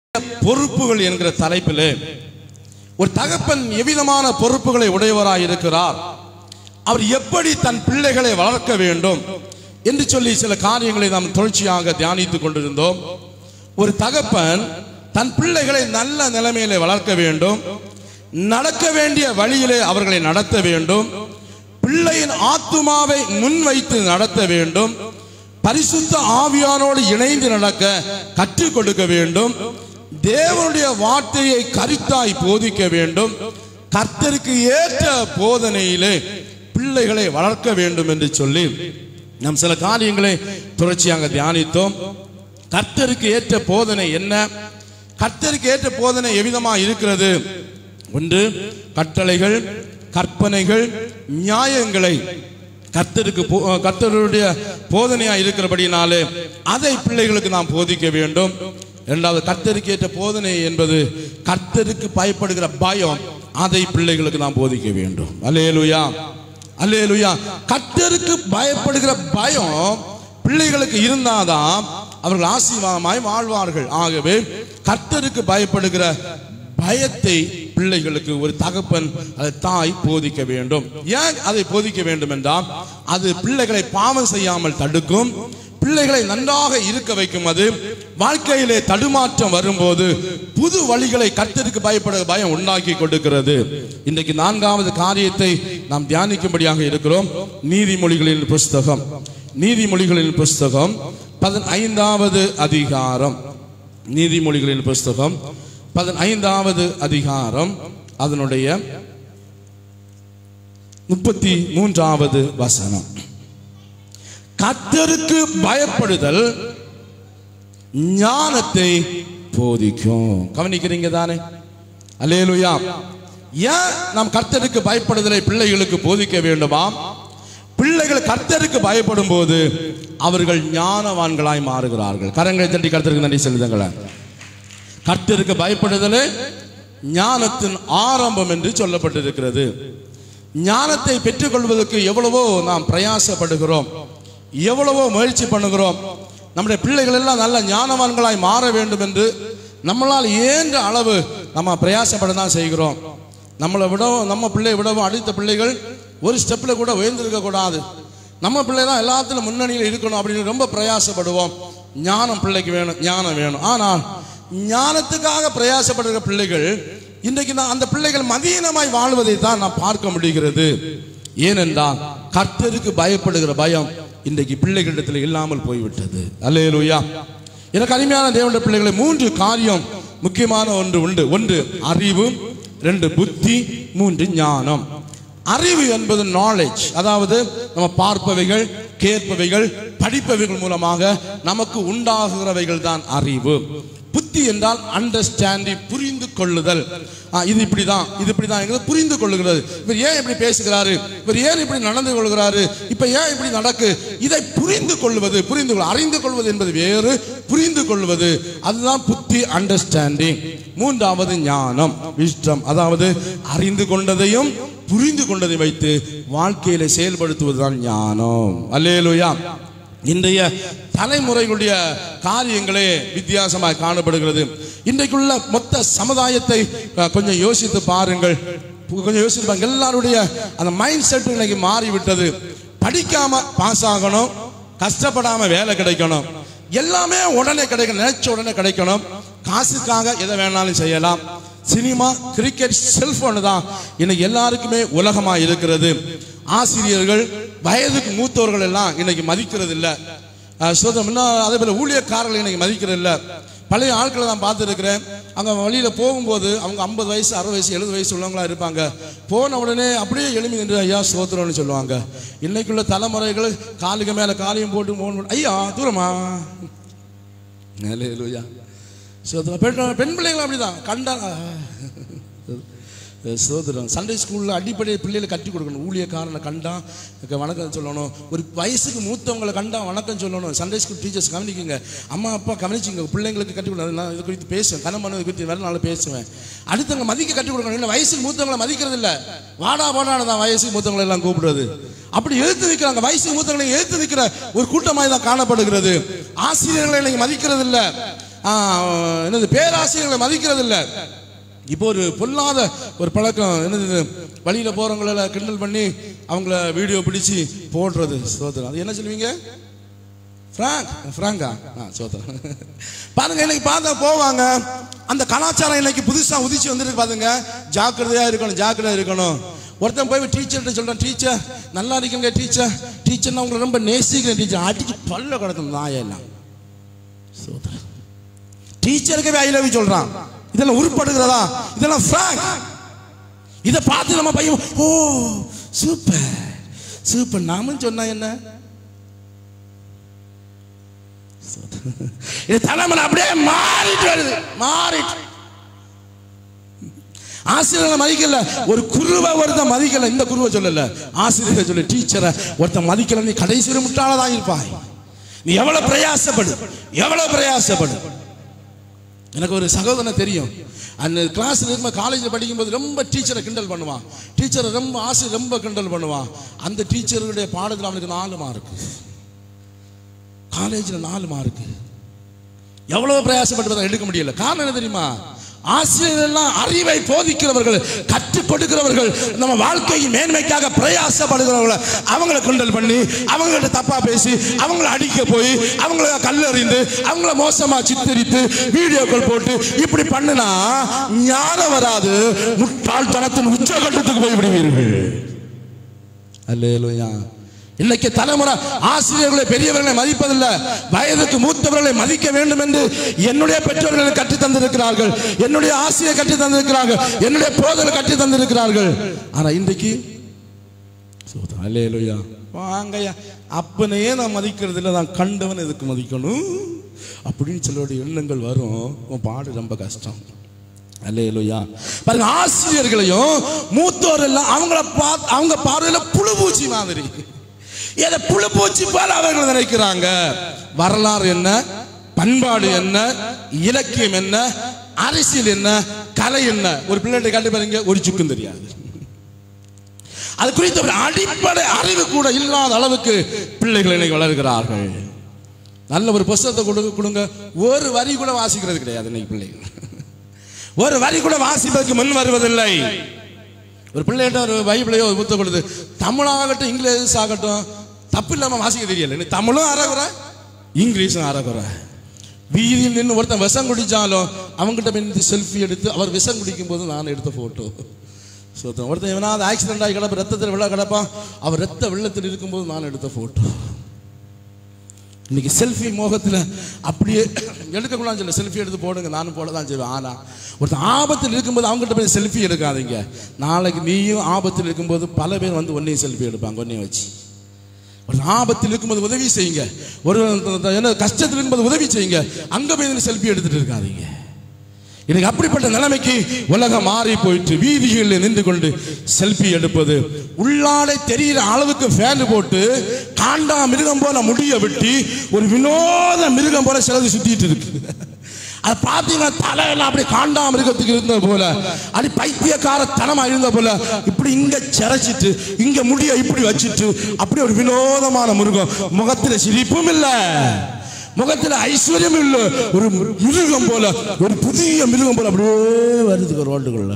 பொறுப்புகள் என்கிற தலைப்பிலே ஒரு தகப்பன் எவ்விதமான பொறுப்புகளை உடையவராய் இருக்கிறார் அவர் எப்படி தன் பிள்ளைகளை வளர்க்க வேண்டும் என்று சொல்லி சில காரியங்களை நாம் தொடர்ச்சியாக தியானித்துக் கொண்டிருந்தோம் ஒரு தகப்பன் தன் பிள்ளைகளை நல்ல நிலைமையிலே வளர்க்க வேண்டும் நடக்க வேண்டிய வழியிலே அவர்களை நடத்த வேண்டும் பிள்ளையின் ஆத்துமாவை முன்வைத்து நடத்த வேண்டும் பரிசுத்த ஆவியானோடு இணைந்து நடக்க கற்றுக் கொடுக்க வேண்டும் தேவனுடைய வார்த்தையை கருத்தாய் போதிக்க வேண்டும் கர்த்தருக்கு ஏற்ற போதனையிலே பிள்ளைகளை வளர்க்க வேண்டும் என்று சொல்லி நாம் சில காரியங்களை தொடர்ச்சியாக தியானித்தோம் கர்த்தருக்கு ஏற்ற போதனை என்ன கர்த்தருக்கு ஏற்ற போதனை எவ்விதமா இருக்கிறது ஒன்று கட்டளைகள் கற்பனைகள் நியாயங்களை கர்த்தருக்கு போ- கர்த்தருடைய போதனையா இருக்கிறபடினாலே அதை பிள்ளைகளுக்கு நாம் போதிக்க வேண்டும் இரண்டாவது கர்த்தருக்கு ஏற்ற போதனை என்பது கர்த்தருக்கு பயப்படுகிற பயம் அதை பிள்ளைகளுக்கு நாம் போதிக்க வேண்டும் அல்லேலுயா அல்லேலுயா கர்த்தருக்கு பயப்படுகிற பயம் பிள்ளைகளுக்கு இருந்தாதான் அவர்கள் ஆசீர்வாதமாய் வாழ்வார்கள் ஆகவே கர்த்தருக்கு பயப்படுகிற பயத்தை பிள்ளைகளுக்கு ஒரு தகப்பன் அது தாய் போதிக்க வேண்டும் ஏன் அதை போதிக்க வேண்டும் என்றால் அது பிள்ளைகளை பாவம் செய்யாமல் தடுக்கும் பிள்ளைகளை நன்றாக இருக்க வைக்கும் அது வாழ்க்கையிலே தடுமாற்றம் வரும்போது புது வழிகளை கர்த்தருக்கு பயப்பட பயம் உண்டாக்கி கொடுக்கிறது இன்றைக்கு நான்காவது காரியத்தை நாம் தியானிக்கும்படியாக இருக்கிறோம் நீதிமொழிகளின் புஸ்தகம் நீதிமொழிகளின் புஸ்தகம் பதினைந்தாவது அதிகாரம் நீதிமொழிகளின் புஸ்தகம் பதினைந்தாவது அதிகாரம் அதனுடைய முப்பத்தி மூன்றாவது வசனம் கர்த்தருக்கு பயப்படுதல் ஞானத்தை போதிக்கும் கவனிக்கிறீங்க தானே அல்லேலுயா ஏன் நாம் கர்த்தருக்கு பயப்படுதலை பிள்ளைகளுக்கு போதிக்க வேண்டுமா பிள்ளைகள் கர்த்தருக்கு பயப்படும் போது அவர்கள் ஞானவான்களாய் மாறுகிறார்கள் கரங்களை தட்டி கர்த்தருக்கு நன்றி செலுத்துங்களேன் கர்த்தருக்கு பயப்படுதலே ஞானத்தின் ஆரம்பம் என்று சொல்லப்பட்டிருக்கிறது ஞானத்தை பெற்றுக்கொள்வதற்கு எவ்வளவோ நாம் பிரயாசப்படுகிறோம் எவ்வளவோ முயற்சி பண்ணுகிறோம் நம்முடைய பிள்ளைகள் எல்லாம் நல்ல ஞானவான்களாய் மாற வேண்டும் என்று நம்மளால் ஏன்ற அளவு நம்ம பிரயாசப்பட தான் செய்கிறோம் நம்மளை விடவும் நம்ம பிள்ளை விடவும் அடுத்த பிள்ளைகள் ஒரு ஸ்டெப்ல கூட உயர்ந்திருக்க கூடாது நம்ம பிள்ளை தான் எல்லாத்திலும் முன்னணியில் இருக்கணும் அப்படின்னு ரொம்ப பிரயாசப்படுவோம் ஞானம் பிள்ளைக்கு வேணும் ஞானம் வேணும் ஆனால் ஞானத்துக்காக பிரயாசப்படுகிற பிள்ளைகள் இன்றைக்கு நான் அந்த பிள்ளைகள் மதீனமாய் வாழ்வதை தான் நான் பார்க்க முடிகிறது ஏனென்றால் கர்த்தருக்கு பயப்படுகிற பயம் இன்றைக்கு பிள்ளைகளிடத்தில் இல்லாமல் போய்விட்டது அல்லேலூயா எனக்கு அருமையான தேவனுடைய பிள்ளைகளை மூன்று காரியம் முக்கியமான ஒன்று உண்டு ஒன்று அறிவு ரெண்டு புத்தி மூன்று ஞானம் அறிவு என்பது நாலேஜ் அதாவது நம்ம பார்ப்பவைகள் கேட்பவைகள் படிப்பவைகள் மூலமாக நமக்கு உண்டாகுகிறவைகள் தான் அறிவு புத்தி என்றால் அண்டர்ஸ்டாண்டிங் புரிந்து கொள்ளுதல் ஆ, இது இப்படிதான் இது இப்படிதான் என்கிறது புரிந்து கொள்ளுகிறது இவர் ஏன் இப்படி பேசுகிறாரு இவர் ஏன் இப்படி நடந்து கொள்கிறாரு இப்ப ஏன் இப்படி நடக்கு இதை புரிந்து கொள்வது புரிந்து கொள் அறிந்து கொள்வது என்பது வேறு புரிந்து கொள்வது அதுதான் புத்தி அண்டர்ஸ்டாண்டிங் மூன்றாவது ஞானம் விஷ்டம் அதாவது அறிந்து கொண்டதையும் புரிந்து கொண்டதை வைத்து வாழ்க்கையில செயல்படுத்துவதுதான் ஞானம் அல்லேலூயா இன்றைய தலைமுறைகளுடைய காரியங்களே வித்தியாசமாக காணப்படுகிறது இன்றைக்குள்ள மொத்த சமுதாயத்தை அஹ், கொஞ்சம் யோசித்து பாருங்கள் கொஞ்சம் யோசித்து பாருங்க எல்லாருடைய அந்த மைண்ட் செட் இன்னைக்கு மாறிவிட்டது படிக்காம பாஸ் ஆகணும் கஷ்டப்படாம வேலை கிடைக்கணும் எல்லாமே உடனே கிடைக்கணும் நினைச்ச உடனே கிடைக்கணும் காசுக்காக எதை வேணாலும் செய்யலாம் சினிமா கிரிக்கெட் செல்போன் தான் இன்னைக்கு எல்லாருக்குமே உலகமா இருக்கிறது ஆசிரியர்கள் வயதுக்கு மூத்தவர்கள் எல்லாம் இன்னைக்கு மதிக்கிறது இல்ல அஹ் சோதரம் இன்னும் அதே போல ஊழியக்காரர்கள் இன்னைக்கு மதிக்கிறது இல்ல பழைய ஆட்களை நான் பார்த்துருக்கிறேன் அங்க வழியில போகும்போது அவங்க ஐம்பது வயசு அறுபது வயசு எழுபது வயசு உள்ளவங்களா இருப்பாங்க போன உடனே அப்படியே எழுமி நின்று ஐயா சோத்திரம்னு சொல்லுவாங்க இன்னைக்குள்ள தலைமுறைகள் காலுக்கு மேல காலையும் போட்டு போகணும் ஐயா தூரமா ஹalleluya சோதரம் பெண் பெண் பிள்ளைகள் அப்படிதான் கண்டா சோதரம் சண்டே ஸ்கூலில் அடிப்படை பிள்ளைகளை கட்டி கொடுக்கணும் ஊழியக்காரனை கண்டா க- வணக்கம் சொல்லணும் ஒரு வயசுக்கு மூத்தவங்களை கண்டா வணக்கம் சொல்லணும் சண்டே ஸ்கூல் டீச்சர்ஸ் கவனிக்குங்க அம்மா அப்பா கவனிச்சுங்க பிள்ளைங்களுக்கு கட்டி கொடுக்கணும் நான் இது குறித்து பேசுவேன் கணவன் இது குறித்து வேற நாள் பேசுவேன் அடுத்தவங்க மதிக்க கட்டி கொடுக்கணும் இல்லை வயசுக்கு மூத்தவங்களை மதிக்கிறது இல்லை வாடா போடான்னு தான் வயசுக்கு மூத்தவங்களை எல்லாம் கூப்பிடுறது அப்படி எழுத்து நிற்கிறாங்க வயசுக்கு மூத்தவங்களை எழுத்து நிற்கிற ஒரு கூட்டமாக தான் காணப்படுகிறது ஆசிரியர்களை இன்னைக்கு மதிக்கிறது இல்லை ஆ, என்னது பேராசிரியர்களை மதிக்கிறது இல்ல இப்போ ஒரு பொல்லாத ஒரு பழக்கம் என்னது வழியில போறவங்கள கிண்டல் பண்ணி அவங்கள வீடியோ பிடிச்சு போடுறது சோதரம் அது என்ன சொல்லுவீங்க ஃப்ராங்க் ஃப்ராங்கா ஆ சோதரம் பாருங்க இன்னைக்கு பார்த்தா போவாங்க அந்த கலாச்சாரம் இன்னைக்கு புதுசா உதிச்சு வந்துருக்கு பாருங்க ஜாக்கிரதையா இருக்கணும் ஜாக்கிரதையா இருக்கணும் ஒருத்தன் போய் டீச்சர்கிட்ட சொல்றான் டீச்சர் நல்லா இருக்கீங்க டீச்சர் டீச்சர் உங்களை ரொம்ப நேசிக்கிறேன் டீச்சர் அடிச்சு பல்ல கடத்தணும் நாயெல்லாம் சோதரம் டீச்சருக்கு ஐ லவ் சொல்றான் இதெல்லாம் உருப்படுகிறதா இதெல்லாம் ஃப்ராங்க் இதை பார்த்து நம்ம பையன் ஓ சூப்பர் சூப்பர் நாமும் சொன்னா என்ன இது தலைமுறை அப்படியே மாறிட்டு வருது மாறிட்டு ஆசிரியரை மதிக்கல ஒரு குருவை ஒருத்தன் மதிக்கல இந்த குருவை சொல்லல ஆசிரியரை சொல்லு டீச்சரை ஒருத்தன் மதிக்கல நீ கடைசி முட்டாளதான் இருப்பாய் நீ எவ்வளவு பிரயாசப்படு எவ்வளவு பிரயாசப்படு எனக்கு ஒரு சகோதரன் தெரியும் அந்த கிளாஸ்ல இருக்கும் காலேஜில் படிக்கும்போது ரொம்ப டீச்சரை கிண்டல் பண்ணுவான் டீச்சரை ரொம்ப ஆசிரியர் ரொம்ப கிண்டல் பண்ணுவான் அந்த டீச்சருடைய பாடத்தில் அவனுக்கு நாலு மார்க் காலேஜில் நாலு மார்க் எவ்வளவு பிரயாசப்பட்டு எடுக்க முடியல காரணம் என்ன தெரியுமா ஆசிரியர்கள் எல்லாம் அறிவை போதிக்கிறவர்கள் கற்றுக் கொடுக்கிறவர்கள் நம்ம வாழ்க்கையின் மேன்மைக்காக பிரயாசப்படுகிறவர்களை அவங்களை கிண்டல் பண்ணி அவங்கள்ட்ட தப்பா பேசி அவங்கள அடிக்க போய் அவங்கள கல்லறிந்து அவங்கள மோசமா சித்தரித்து வீடியோக்கள் போட்டு இப்படி பண்ணுனா ஞானம் வராது முட்டாள்தனத்தின் உச்சகட்டத்துக்கு போய் விடுவீர்கள் அல்லேலூயா இன்னைக்கு தலைமுறை ஆசிரியர்களை பெரியவர்களை மதிப்பதில்லை வயதுக்கு மூத்தவர்களை மதிக்க வேண்டும் என்று என்னுடைய பெற்றோர்கள் கற்று தந்திருக்கிறார்கள் என்னுடைய ஆசிரியர் கற்று தந்திருக்கிறார்கள் என்னுடைய போதல் கற்று தந்திருக்கிறார்கள் ஆனா இன்றைக்கு அல்லேலூயா வாங்கய்யா அப்பனையே நான் மதிக்கிறது இல்லை நான் கண்டவன் எதுக்கு மதிக்கணும் அப்படின்னு சிலருடைய எண்ணங்கள் வரும் உன் பாடு ரொம்ப கஷ்டம் அல்லேலூயா பாருங்க ஆசிரியர்களையும் மூத்தோர் எல்லாம் அவங்கள பார்த்து அவங்க பார்வையில புழுபூச்சி மாதிரி ஏதோ புழுபூச்சி போல அவர்கள் நினைக்கிறாங்க வரலாறு என்ன பண்பாடு என்ன இலக்கியம் என்ன அரசியல் என்ன கலை என்ன ஒரு பிள்ளைகிட்ட காட்டி பாருங்க ஒரு சுக்கும் தெரியாது அது குறித்த ஒரு அடிப்படை அறிவு கூட இல்லாத அளவுக்கு பிள்ளைகள் இன்னைக்கு வளர்கிறார்கள் நல்ல ஒரு புஸ்தகத்தை கொடுங்க கொடுங்க ஒரு வரி கூட வாசிக்கிறது கிடையாது இன்னைக்கு பிள்ளைகள் ஒரு வரி கூட வாசிப்பதற்கு முன் வருவதில்லை ஒரு பிள்ளைகிட்ட ஒரு பைபிளையோ ஒரு புத்தகம் கொடுத்து தமிழாகட்டும் இங்கிலீஷ் ஆகட்டும் தப்பு இல்லாம வாசிக்க தெரியல நீ தமிழும் அறகுற இங்கிலீஷும் அறகுற வீதியில் நின்று ஒருத்தன் விஷம் குடிச்சாலும் அவங்ககிட்ட போய் செல்ஃபி எடுத்து அவர் விஷம் குடிக்கும் போது நான் எடுத்த போட்டோ சோத்தம் ஒருத்தன் எவனாவது ஆக்சிடென்ட் ஆகி கிடப்ப ரத்தத்தில் விழ கிடப்பான் அவர் ரத்த வெள்ளத்தில் இருக்கும்போது நான் எடுத்த போட்டோ இன்னைக்கு செல்ஃபி மோகத்தில் அப்படியே எடுக்கக்கூடாதுன்னு சொல்ல செல்ஃபி எடுத்து போடுங்க நானும் போட தான் செய்வேன் ஆனா ஒருத்தன் ஆபத்தில் இருக்கும்போது அவங்ககிட்ட போய் செல்ஃபி எடுக்காதீங்க நாளைக்கு நீயும் ஆபத்தில் இருக்கும்போது பல பேர் வந்து ஒன்னையும் செல்ஃபி எடுப்பாங்க ஒன்னையும் வச்சு ஒரு ஆபத்தில் இருக்கும்போது உதவி செய்யுங்க ஒரு என்ன கஷ்டத்தில் இருக்கும்போது உதவி செய்யுங்க அங்க போய் செல்ஃபி எடுத்துட்டு இருக்காதீங்க எனக்கு அப்படிப்பட்ட நிலைமைக்கு உலகம் மாறி போயிட்டு வீதிகளில் நின்று கொண்டு செல்ஃபி எடுப்பது உள்ளாடை தெரிகிற அளவுக்கு ஃபேன் போட்டு காண்டா மிருகம் போல முடிய வெட்டி ஒரு வினோத மிருகம் போல சிலது சுத்திட்டு இருக்கு அதை பார்த்தீங்கன்னா தலையெல்லாம் அப்படி காண்டா மிருகத்துக்கு இருந்த போல அப்படி பைத்தியக்கார தனமா இருந்த போல இப்படி இங்க சிரைச்சிட்டு இங்க முடிய இப்படி வச்சுட்டு அப்படி ஒரு வினோதமான மிருகம் முகத்துல சிரிப்பும் இல்லை முகத்துல ஐஸ்வர்யம் இல்ல ஒரு மிருகம் போல ஒரு புதிய மிருகம் போல அப்படியே வருது ரோட்டுக்குள்ள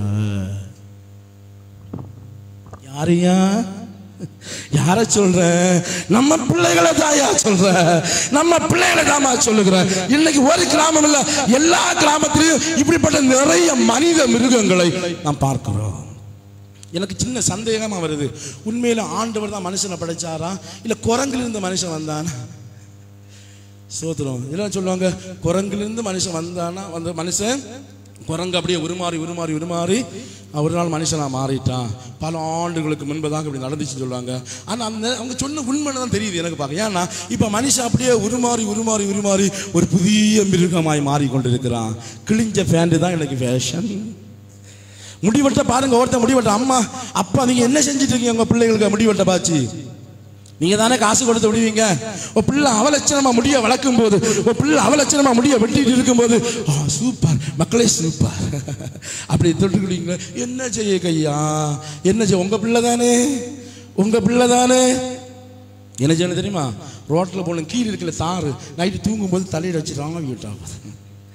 யாரையா யார சொல்ற நம்ம பிள்ளைகளை தாயா சொல்ற நம்ம பிள்ளைகளை தாமா சொல்லுகிறேன் இன்னைக்கு ஒரு கிராமம் இல்ல எல்லா கிராமத்திலையும் இப்படிப்பட்ட நிறைய மனித மிருகங்களை நாம் பார்க்கிறோம் எனக்கு சின்ன சந்தேகமா வருது உண்மையில ஆண்டவர் தான் மனுஷனை படைச்சாரா இல்ல குரங்கிலிருந்து இருந்து மனுஷன் வந்தானா சோத்திரம் இதெல்லாம் சொல்லுவாங்க குரங்கிலிருந்து மனுஷன் வந்தானா வந்த மனுஷன் குரங்கு அப்படியே உருமாறி உருமாறி உருமாறி அவன் ஒரு நாள் மனுஷனா மாறிட்டான் பல ஆண்டுகளுக்கு முன்பதாக இப்படி நடந்துச்சுன்னு சொல்லுவாங்க ஆனா அந்த அவங்க சொன்ன உண்மை தான் தெரியுது எனக்கு பார்க்க ஏன்னா இப்ப மனுஷன் அப்படியே உருமாறி உருமாறி உருமாறி ஒரு புதிய மிருகமாய் மாறி கொண்டிருக்கிறான் கிழிஞ்ச ஃபேண்டு தான் எனக்கு ஃபேஷன் முடிவெட்ட பாருங்க ஒருத்தன் முடிவெட்ட அம்மா அப்பா நீங்க என்ன செஞ்சுட்டு இருக்கீங்க உங்க பிள்ளைகளுக்கு முடிவெட்ட பாச்சு நீங்க தானே காசு கொடுத்து விடுவீங்க உன் பிள்ளை அவலட்சணமா முடிய வளர்க்கும் போது உன் பிள்ளை அவலட்சணமா முடிய வெட்டிட்டு இருக்கும்போது ஆ சூப்பர் மக்களே சூப்பர் அப்படி தொட்டுக்கிட்டீங்க என்ன செய்ய கையா என்ன செய்ய உங்க பிள்ளை தானே உங்க பிள்ளை தானே என்ன செய்யணும் தெரியுமா ரோட்ல போன கீழே இருக்கல தாறு நைட்டு தூங்கும்போது தலையில வச்சு ராவி விட்டாங்க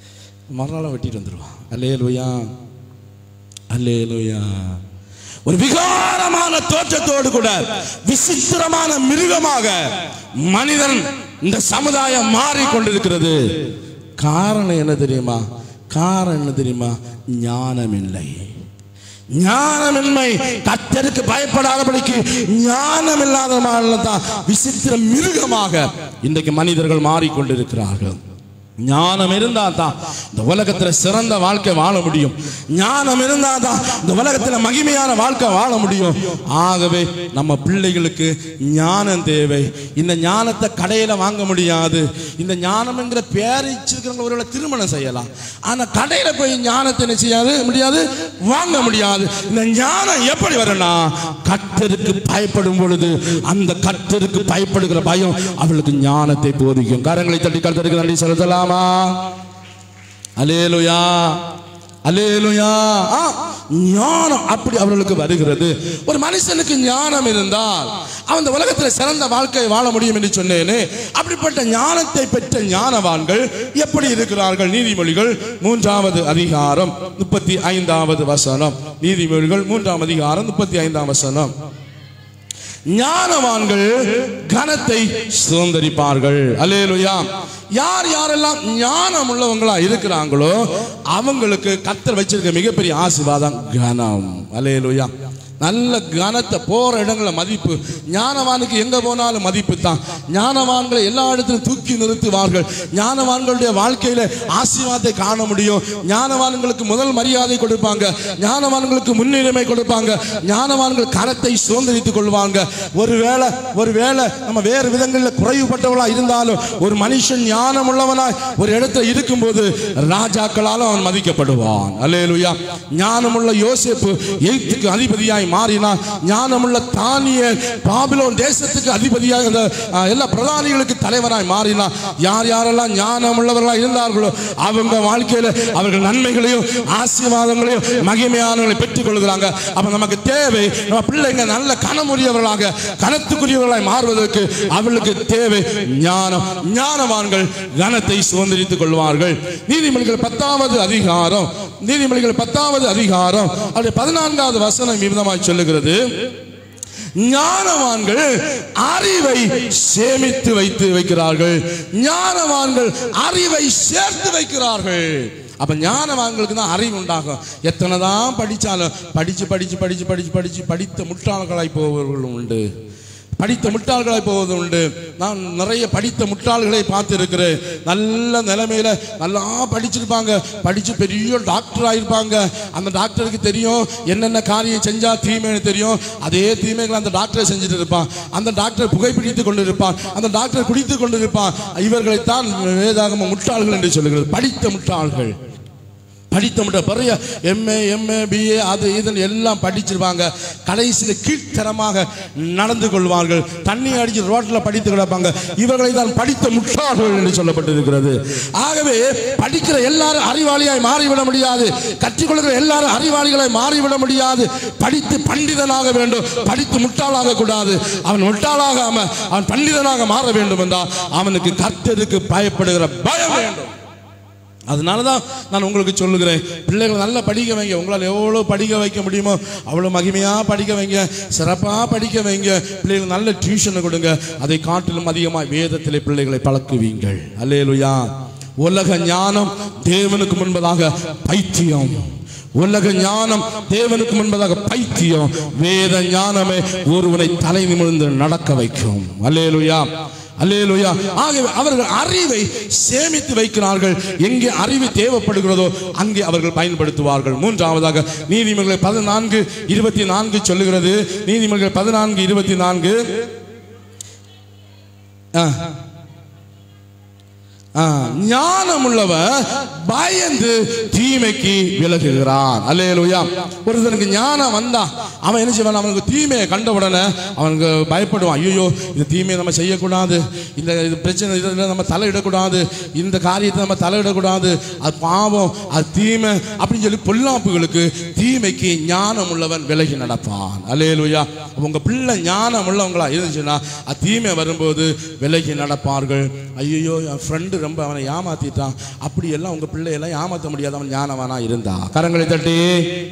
மறுநாள் வெட்டிட்டு வந்துடுவான் அல்லே லோயா அல்லே லோயா ஒரு விகாரமான தோற்றத்தோடு கூட விசித்திரமான மிருகமாக மனிதன் இந்த சமுதாயம் மாறிக்கொண்டிருக்கிறது காரணம் என்ன தெரியுமா காரணம் என்ன தெரியுமா ஞானம் இல்லை ஞானமின்மை கத்தருக்கு பயப்படாதபடிக்கு ஞானம் இல்லாத தான் விசித்திர மிருகமாக இன்றைக்கு மனிதர்கள் மாறிக்கொண்டிருக்கிறார்கள் ஞானம் இருந்தா தான் இந்த உலகத்துல சிறந்த வாழ்க்கை வாழ முடியும் ஞானம் இருந்தா தான் இந்த உலகத்துல மகிமையான வாழ்க்கை வாழ முடியும் ஆகவே நம்ம பிள்ளைகளுக்கு ஞானம் தேவை இந்த ஞானத்தை கடையில வாங்க முடியாது இந்த ஞானம்ங்கிற பேரிச்சிருக்கிறவங்க ஒருவேளை திருமணம் செய்யலாம் ஆனா கடையில போய் ஞானத்தை என்ன செய்யாது முடியாது வாங்க முடியாது இந்த ஞானம் எப்படி வரும்னா கத்தருக்கு பயப்படும் பொழுது அந்த கத்தருக்கு பயப்படுகிற பயம் அவளுக்கு ஞானத்தை போதிக்கும் கரங்களை தட்டி கத்தருக்கு நன்றி செலுத்தலாமா அலேலுயா அலேலுயா ஆ, ஞானம் அப்படி அவர்களுக்கு வருகிறது ஒரு மனுஷனுக்கு ஞானம் இருந்தால் அவன் இந்த உலகத்தில் சிறந்த வாழ்க்கையை வாழ முடியும் என்று சொன்னேனே அப்படிப்பட்ட ஞானத்தை பெற்ற ஞானவான்கள் எப்படி இருக்கிறார்கள் நீதிமொழிகள் மூன்றாவது அதிகாரம் முப்பத்தி ஐந்தாவது வசனம் நீதிமொழிகள் மூன்றாம் அதிகாரம் முப்பத்தி ஐந்தாம் வசனம் ஞானவான்கள் கனத்தை சுதந்திரிப்பார்கள் அல்லேலுயா யார் யாரெல்லாம் ஞானம் உள்ளவங்களா இருக்கிறாங்களோ அவங்களுக்கு கத்தர் வச்சிருக்க மிகப்பெரிய ஆசீர்வாதம் கனம் அல்லேலுயா நல்ல கனத்தை போற இடங்கள்ல மதிப்பு ஞானவானுக்கு எங்க போனாலும் மதிப்பு தான் ஞானவான்களை எல்லா இடத்திலும் தூக்கி நிறுத்துவார்கள் ஞானவான்களுடைய வாழ்க்கையில ஆசீர்வாதத்தை காண முடியும் ஞானவான்களுக்கு முதல் மரியாதை கொடுப்பாங்க ஞானவான்களுக்கு முன்னுரிமை கொடுப்பாங்க ஞானவான்கள் கரத்தை சுதந்திரித்துக் கொள்வாங்க ஒருவேளை ஒருவேளை நம்ம வேறு விதங்களில் குறைவுபட்டவளா இருந்தாலும் ஒரு மனுஷன் ஞானம் உள்ளவனாய் ஒரு இடத்துல இருக்கும்போது ராஜாக்களால் அவன் மதிக்கப்படுவான் அல்லேலுயா ஞானமுள்ள யோசேப்பு எய்த்துக்கு அதிபதியாய் மாறினான் ஞானமுள்ள தானியேல் பாபிலோன் தேசத்துக்கு அதிபதியாக அந்த அஹ், எல்லா பிரதானிகளுக்கு தலைவராய் மாறினான் யார் யாரெல்லாம் ஞானம் உள்ளவர்களாக இருந்தார்களோ அவங்க வாழ்க்கையில அவர்கள் நன்மைகளையும் ஆசீர்வாதங்களையும் மகிமையானவர்களை பெற்றுக் கொள்கிறாங்க அப்ப நமக்கு தேவை நம்ம பிள்ளைங்க நல்ல கனமுரியவர்களாக கனத்துக்குரியவர்களாய் மாறுவதற்கு அவர்களுக்கு தேவை ஞானம் ஞானவான்கள் கனத்தை சுதந்திரித்துக் கொள்வார்கள் நீதிமொழிகள் பத்தாவது அதிகாரம் நீதிமொழிகள் பத்தாவது அதிகாரம் அப்படி பதினான்காவது வசனம் விதமாய் சொல்லுகிறது ஞானவான்கள் அறிவை சேமித்து வைத்து வைக்கிறார்கள் ஞானவான்கள் அறிவை சேர்த்து வைக்கிறார்கள் அப்ப ஞானவான்களுக்கு தான் அறிவு உண்டாகும் எத்தனை தான் படிச்சாலும் படிச்சு படிச்சு படிச்சு படிச்சு படிச்சு படித்த முட்டாள்களாய் போபவர்களும் உண்டு படித்த முட்டாள்களாய் போவது உண்டு நான் நிறைய படித்த முட்டாள்களை பார்த்துருக்கிறேன் நல்ல நிலைமையில நல்லா படிச்சிருப்பாங்க படிச்சு பெரிய டாக்டர் ஆயிருப்பாங்க அந்த டாக்டருக்கு தெரியும் என்னென்ன காரியம் செஞ்சா தீமைன்னு தெரியும் அதே தீமைகளை அந்த டாக்டர் செஞ்சுட்டு இருப்பான் அந்த டாக்டர் புகைப்பிடித்து கொண்டு இருப்பான் அந்த டாக்டர் குடித்து கொண்டு இருப்பான் இவர்களைத்தான் வேதாகம முட்டாள்கள் என்று சொல்லுகிறது படித்த முட்டாள்கள் படித்த முட்ட பெரிய எம்ஏ எம்ஏ பிஏ அது இதுன்னு எல்லாம் படிச்சிருப்பாங்க கடைசியில் கீழ்த்தரமாக நடந்து கொள்வார்கள் தண்ணி அடிச்சு ரோட்டில் படித்து கிடப்பாங்க இவர்களை தான் படித்த முட்டாள்கள் என்று சொல்லப்பட்டிருக்கிறது ஆகவே படிக்கிற எல்லாரும் அறிவாளியாய் மாறிவிட முடியாது கற்றுக்கொள்கிற எல்லாரும் அறிவாளிகளாய் மாறிவிட முடியாது படித்து பண்டிதனாக வேண்டும் படித்து முட்டாளாக கூடாது அவன் முட்டாளாகாம அவன் பண்டிதனாக மாற வேண்டும் என்றால் அவனுக்கு கர்த்தருக்கு பயப்படுகிற பயம் வேண்டும் அதனால தான் நான் உங்களுக்கு சொல்லுகிறேன் பிள்ளைகளை நல்லா படிக்க வைங்க உங்களால் எவ்வளோ படிக்க வைக்க முடியுமோ அவ்வளோ மகிமையாக படிக்க வைங்க சிறப்பாக படிக்க வைங்க பிள்ளைகளுக்கு நல்ல டியூஷனை கொடுங்க அதை காட்டிலும் அதிகமாக வேதத்திலே பிள்ளைகளை பழக்குவீங்கள் அல்லேலுயா உலக ஞானம் தேவனுக்கு முன்பதாக பைத்தியம் உலக ஞானம் தேவனுக்கு முன்பதாக பைத்தியம் வேத ஞானமே ஒருவனை தலை நிமிர்ந்து நடக்க வைக்கும் அல்லேலுயா அல்லேலூயா ஆகவே அவர்கள் அறிவை சேமித்து வைக்கிறார்கள் எங்கே அறிவு தேவைப்படுகிறதோ அங்கே அவர்கள் பயன்படுத்துவார்கள் மூன்றாவதாக நீதிமன்றங்கள் பதினான்கு இருபத்தி நான்கு சொல்லுகிறது நீதிமன்றங்கள் பதினான்கு இருபத்தி நான்கு ஆ. ஆ, ஞானமுள்ளவன் பயந்து தீமைக்கு விலகுகிறான் அல்லேலூயா ஒருத்தனுக்கு ஞானம் வந்தா அவன் என்ன செய்வான் அவனுக்கு தீமையை கண்ட உடனே அவனுக்கு பயப்படுவான் ஐயோ இந்த தீமையை நம்ம செய்யக்கூடாது இந்த இது பிரச்சனை இதில் நம்ம தலையிடக்கூடாது இந்த காரியத்தை நம்ம தலையிடக்கூடாது அது பாவம் அது தீமை அப்படின்னு சொல்லி பொல்லாப்புகளுக்கு தீமைக்கு ஞானம் உள்ளவன் விலகி நடப்பான் அல்லேலூயா உங்க பிள்ளை ஞானம் உள்ளவங்களா இருந்துச்சுன்னா அது தீமை வரும்போது விலகி நடப்பார்கள் ஐயோ என் ஃப்ரெண்டு ரொம்ப அவனை ஏமாத்திட்டான் அப்படி எல்லாம் உங்க பிள்ளையெல்லாம் ஏமாத்த முடியாது அவன் ஞானவானா இருந்தா கரங்களை தட்டி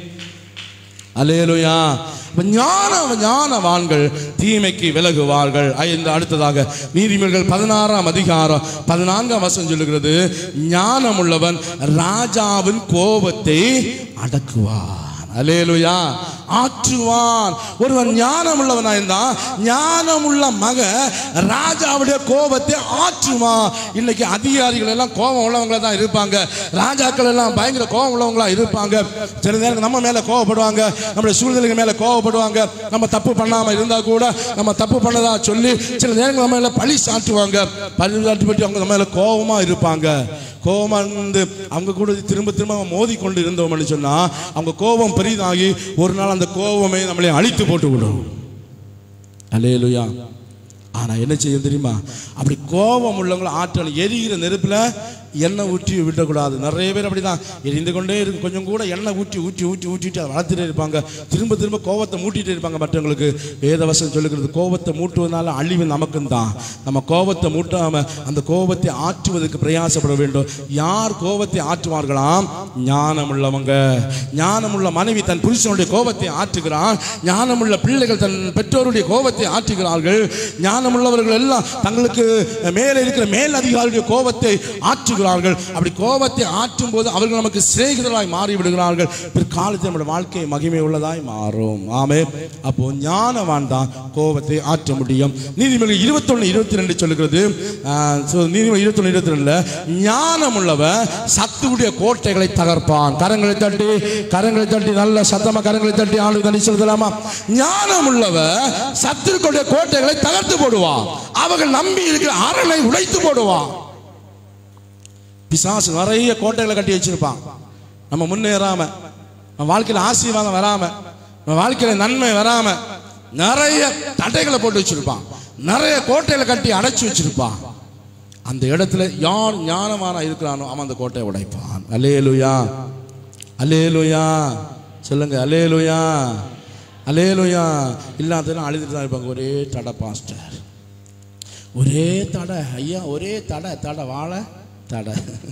அலேலுயா அப்ப ஞான ஞானவான்கள் தீமைக்கு விலகுவார்கள் ஐந்து அடுத்ததாக நீதிமொழிகள் பதினாறாம் அதிகாரம் பதினான்காம் வசனம் சொல்லுகிறது ஞானமுள்ளவன் ராஜாவின் கோபத்தை அடக்குவான் அலேலுயா ஆற்றுவான் ஒருவன் ஞானம் உள்ளவனா இருந்தா ஞானமுள்ள மக ராஜாவுடைய கோபத்தை ஆற்றுவான் இன்னைக்கு அதிகாரிகள் எல்லாம் கோபம் உள்ளவங்களா தான் இருப்பாங்க ராஜாக்கள் எல்லாம் பயங்கர கோபம் உள்ளவங்களா இருப்பாங்க சில நேரம் நம்ம மேல கோவப்படுவாங்க நம்மளுடைய சூழ்நிலைகள் மேல கோவப்படுவாங்க நம்ம தப்பு பண்ணாம இருந்தா கூட நம்ம தப்பு பண்ணதா சொல்லி சில நேரங்கள் நம்ம மேல பழி சாட்டுவாங்க பழி சாட்டு பற்றி அவங்க நம்ம மேல கோபமா இருப்பாங்க கோபமா இருந்து அவங்க கூட திரும்ப திரும்ப மோதி கொண்டு இருந்தோம்னு சொன்னா அவங்க கோபம் பெரிதாகி ஒரு நாள் அந்த கோபமே நம்மளை அழித்து போட்டு விடும் அலேலுயா ஆனா என்ன செய்யும் தெரியுமா அப்படி கோபம் உள்ளவங்களை ஆற்றல் எரிகிற நெருப்புல எண்ணெய் ஊற்றி விடக்கூடாது நிறைய பேர் அப்படிதான் எரிந்து கொண்டே இருக்கு கொஞ்சம் கூட எண்ணெய் ஊற்றி ஊற்றி ஊற்றி ஊற்றிட்டு அதை வளர்த்துட்டே இருப்பாங்க திரும்ப திரும்ப கோபத்தை மூட்டிட்டே இருப்பாங்க மற்றவங்களுக்கு வேதவசம் சொல்லுகிறது கோபத்தை மூட்டுவதனால அழிவு நமக்கும் தான் நம்ம கோபத்தை மூட்டாம அந்த கோபத்தை ஆற்றுவதற்கு பிரயாசப்பட வேண்டும் யார் கோபத்தை ஆற்றுவார்களாம் ஞானமுள்ளவங்க ஞானமுள்ள மனைவி தன் புருஷனுடைய கோபத்தை ஆற்றுகிறான் ஞானமுள்ள பிள்ளைகள் தன் பெற்றோருடைய கோபத்தை ஆற்றுகிறார்கள் ஞானமுள்ளவர்கள் எல்லாம் தங்களுக்கு மேலே இருக்கிற மேல் அதிகாரியுடைய கோபத்தை ஆற்றுகிறார்கள் அப்படி கோபத்தை ஆற்றும் போது அவர்கள் நமக்கு சிநேகிதராய் மாறி விடுகிறார்கள் பிற்காலத்தில் நம்முடைய வாழ்க்கை மகிமை உள்ளதாய் மாறும் ஆமே அப்போ ஞானவான் தான் கோபத்தை ஆற்ற முடியும் நீதிமொழி இருபத்தொன்னு இருபத்தி ரெண்டு சொல்லுகிறது ஆஹ், so நீதிமொழி இருபத்தொன்னு இருபத்தி ரெண்டுல ஞானம் உள்ளவன் சத்துடைய கோட்டைகளை தகர்ப்பான் கரங்களை தட்டி கரங்களை தட்டி நல்ல சத்தமா கரங்களை தட்டி ஆளு தண்ணி செலுத்தலாமா ஞானம் உள்ளவ சத்துருக்களுடைய கோட்டைகளை தகர்த்து போடுவான் அவர்கள் நம்பி இருக்கிற அரணை உடைத்து போடுவான் பிசாசு நிறைய கோட்டைகளை கட்டி வச்சிருப்பான் நம்ம முன்னேறாம நம்ம வாழ்க்கையில ஆசீர்வாதம் வராம நம்ம வாழ்க்கையில நன்மை வராம நிறைய தடைகளை போட்டு வச்சிருப்பான் நிறைய கோட்டைகளை கட்டி அடைச்சு வச்சிருப்பான் அந்த இடத்துல யார் ஞானமான இருக்கிறானோ அவன் அந்த கோட்டையை உடைப்பான் அலேலுயா அலேலுயா சொல்லுங்க அலேலுயா அலேலுயா இல்லாததெல்லாம் அழுதுட்டு தான் இருப்பாங்க ஒரே தடை பாஸ்டர் ஒரே தடை ஐயா ஒரே தடை தடை வாழ தடை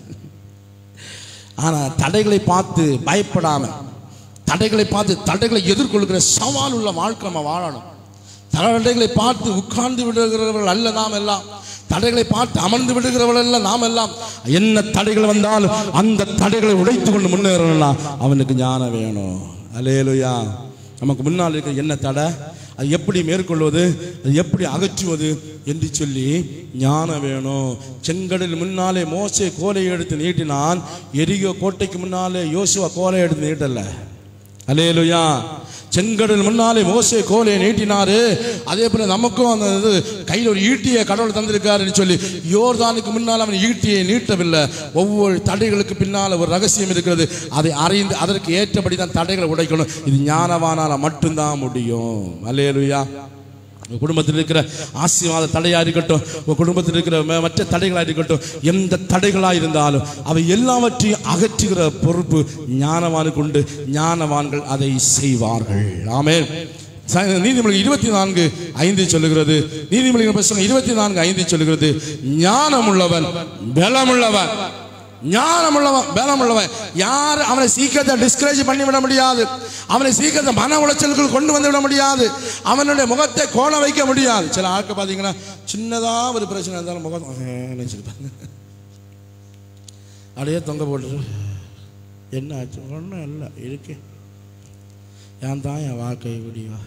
ஆனா தடைகளை பார்த்து பயப்படாம தடைகளை பார்த்து தடைகளை எதிர்கொள்கிற சவால் உள்ள வாழ்க்கை நம்ம வாழணும் தடைகளை பார்த்து உட்கார்ந்து விடுகிறவர்கள் அல்ல நாம் எல்லாம் தடைகளை பார்த்து அமர்ந்து விடுகிறவர்கள் அல்ல நாம் எல்லாம் என்ன தடைகள் வந்தாலும் அந்த தடைகளை உடைத்து கொண்டு முன்னேறணும்னா அவனுக்கு ஞானம் வேணும் அலேலுயா நமக்கு முன்னால் இருக்கிற என்ன தடை அது எப்படி மேற்கொள்வது அது எப்படி அகற்றுவது என்று சொல்லி ஞானம் வேணும் செங்கடல் முன்னாலே மோசே கோலை எடுத்து நீட்டினான் எரிகோ கோட்டைக்கு முன்னாலே யோசுவா கோலை எடுத்து நீட்டல அலேலுயா செங்கடல் முன்னாலே மோசே கோலை நீட்டினாரு அதே போல நமக்கும் அந்த இது கையில் ஒரு ஈட்டியை கடவுள் தந்திருக்காருன்னு சொல்லி யோர்தானுக்கு முன்னால் அவன் ஈட்டியை நீட்டவில்லை ஒவ்வொரு தடைகளுக்கு பின்னால் ஒரு ரகசியம் இருக்கிறது அதை அறிந்து அதற்கு ஏற்றபடி தான் தடைகளை உடைக்கணும் இது ஞானவானால மட்டும்தான் முடியும் அல்லேலுயா உங்க குடும்பத்தில் இருக்கிற ஆசீர்வாத தடையா இருக்கட்டும் உங்க குடும்பத்தில் இருக்கிற ம- மற்ற தடைகளா இருக்கட்டும் எந்த தடைகளா இருந்தாலும் அவை எல்லாவற்றையும் அகற்றுகிற பொறுப்பு ஞானவானுக்கு உண்டு ஞானவான்கள் அதை செய்வார்கள் ஆமென் ச- நீதிமொழி இருபத்தி நான்கு ஐந்து சொல்லுகிறது நீதிமொழி புத்தகம் இருபத்தி நான்கு ஐந்து சொல்லுகிறது ஞானமுள்ளவன் பலமுள்ளவன் ஞானமுள்ளவன் பலமுள்ளவன் யார் அவனை சீக்கிரத்தை டிஸ்கரேஜ் பண்ணி விட முடியாது அவனை சீக்கிரத்தை மன உளைச்சலுக்குள் கொண்டு வந்து விட முடியாது அவனுடைய முகத்தை கோண வைக்க முடியாது சில ஆட்கள் பார்த்தீங்கன்னா சின்னதா ஒரு பிரச்சனை இருந்தாலும் முகம் நினைச்சிருப்பாங்க அப்படியே தொங்க போட்டு என்ன ஆச்சு ஒன்றும் இல்லை இருக்கு ஏன் தான் என் வாழ்க்கை முடிவா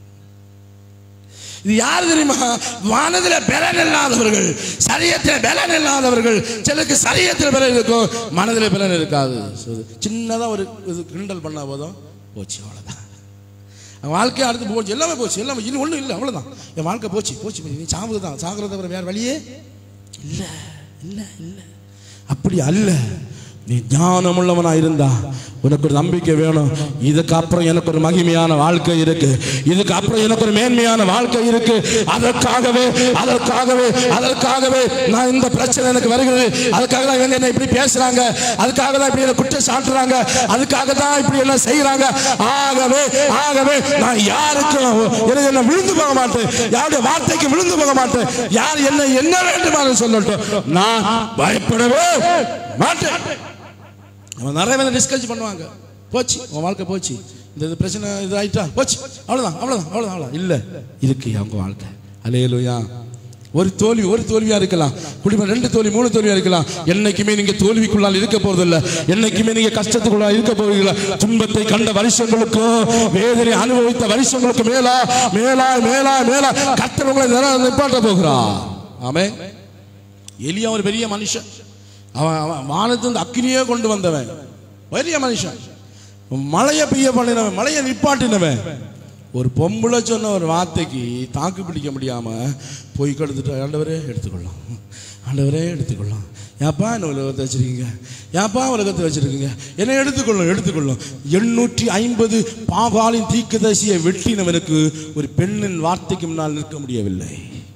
இது யார் தெரியுமா மனதில் பலன் இல்லாதவர்கள் சரியத்தில் பலன் இல்லாதவர்கள் சிலருக்கு சரியத்தில் பலன் இருக்கும் மனதில் பலன் இருக்காது So, சின்னதா ஒரு இது கிண்டல் பண்ணா போதும் போச்சு அவ்வளோதான் என் வாழ்க்கை அடுத்து போச்சு எல்லாமே போச்சு எல்லாமே இன்னும் ஒன்றும் இல்லை அவ்வளோதான் என் வாழ்க்கை போச்சு போச்சு நீ சாவது தான் சாகிறத தவிர வேற வழியே இல்லை இல்லை இல்லை அப்படி அல்ல நீ ஞானமுள்ளவனா இருந்தா உனக்கு ஒரு நம்பிக்கை வேணும் இதுக்கப்புறம் எனக்கு ஒரு மகிமையான வாழ்க்கை இருக்கு இதுக்கப்புறம் எனக்கு ஒரு மேன்மையான வாழ்க்கை இருக்கு அதற்காகவே அதற்காகவே அதற்காகவே நான் இந்த பிரச்சனை எனக்கு வருகிறது அதுக்காக தான் இவங்க என்ன இப்படி பேசுறாங்க அதுக்காக தான் இப்படி என்ன குற்றம் சாட்டுறாங்க அதுக்காக தான் இப்படி எல்லாம் செய்யறாங்க ஆகவே ஆகவே நான் யாருக்கும் எனக்கு என்ன விழுந்து போக மாட்டேன் யாருடைய வார்த்தைக்கு விழுந்து போக மாட்டேன் யார் என்ன என்ன வேண்டுமானு சொல்லட்டும் நான் பயப்படவே மாட்டேன் நம்ம நிறைய பேர் டிஸ்கஸ் பண்ணுவாங்க போச்சு உன் வாழ்க்கை போச்சு இந்த இது பிரச்சனை இது ஆயிட்டா போச்சு அவ்வளவுதான் அவ்வளவுதான் அவ்வளவுதான் அவ்வளவுதான் இல்ல இருக்கு அவங்க வாழ்க்கை அலையலுயா ஒரு தோல்வி ஒரு தோல்வியா இருக்கலாம் குடிம ரெண்டு தோல்வி மூணு தோல்வியா இருக்கலாம் என்னைக்குமே நீங்க தோல்விக்குள்ளால் இருக்க போறதில்ல என்னைக்குமே நீங்க கஷ்டத்துக்குள்ள இருக்க போறீங்களா துன்பத்தை கண்ட வருஷங்களுக்கும் வேதனை அனுபவித்த வருஷங்களுக்கு மேலா மேலா மேலா மேலா கர்த்தர் உங்களை நிர- நிப்பாட்ட போகிறா ஆமே எலியா ஒரு பெரிய மனுஷன் அவன் அவன் வானத்திலிருந்து அக்கினியே கொண்டு வந்தவன் பெரிய மனுஷன் மழையை பெய்ய பண்ணினவன் மழையை நிப்பாட்டினவன் ஒரு பொம்பளை சொன்ன ஒரு வார்த்தைக்கு தாக்கு பிடிக்க முடியாம போய் கெடுத்துட்டு ஆண்டவரே எடுத்துக்கொள்ளலாம் ஆண்டவரே எடுத்துக்கொள்ளலாம் ஏப்பா என்ன உலகத்தை வச்சிருக்கீங்க ஏப்பா உலகத்தை வச்சிருக்கீங்க என்னை எடுத்துக்கொள்ளும் எடுத்துக்கொள்ளும் எண்ணூற்றி ஐம்பது பாகாலின் தீக்குதரிசியை வெட்டினவனுக்கு ஒரு பெண்ணின் வார்த்தைக்கு முன்னால் நிற்க முடியவில்லை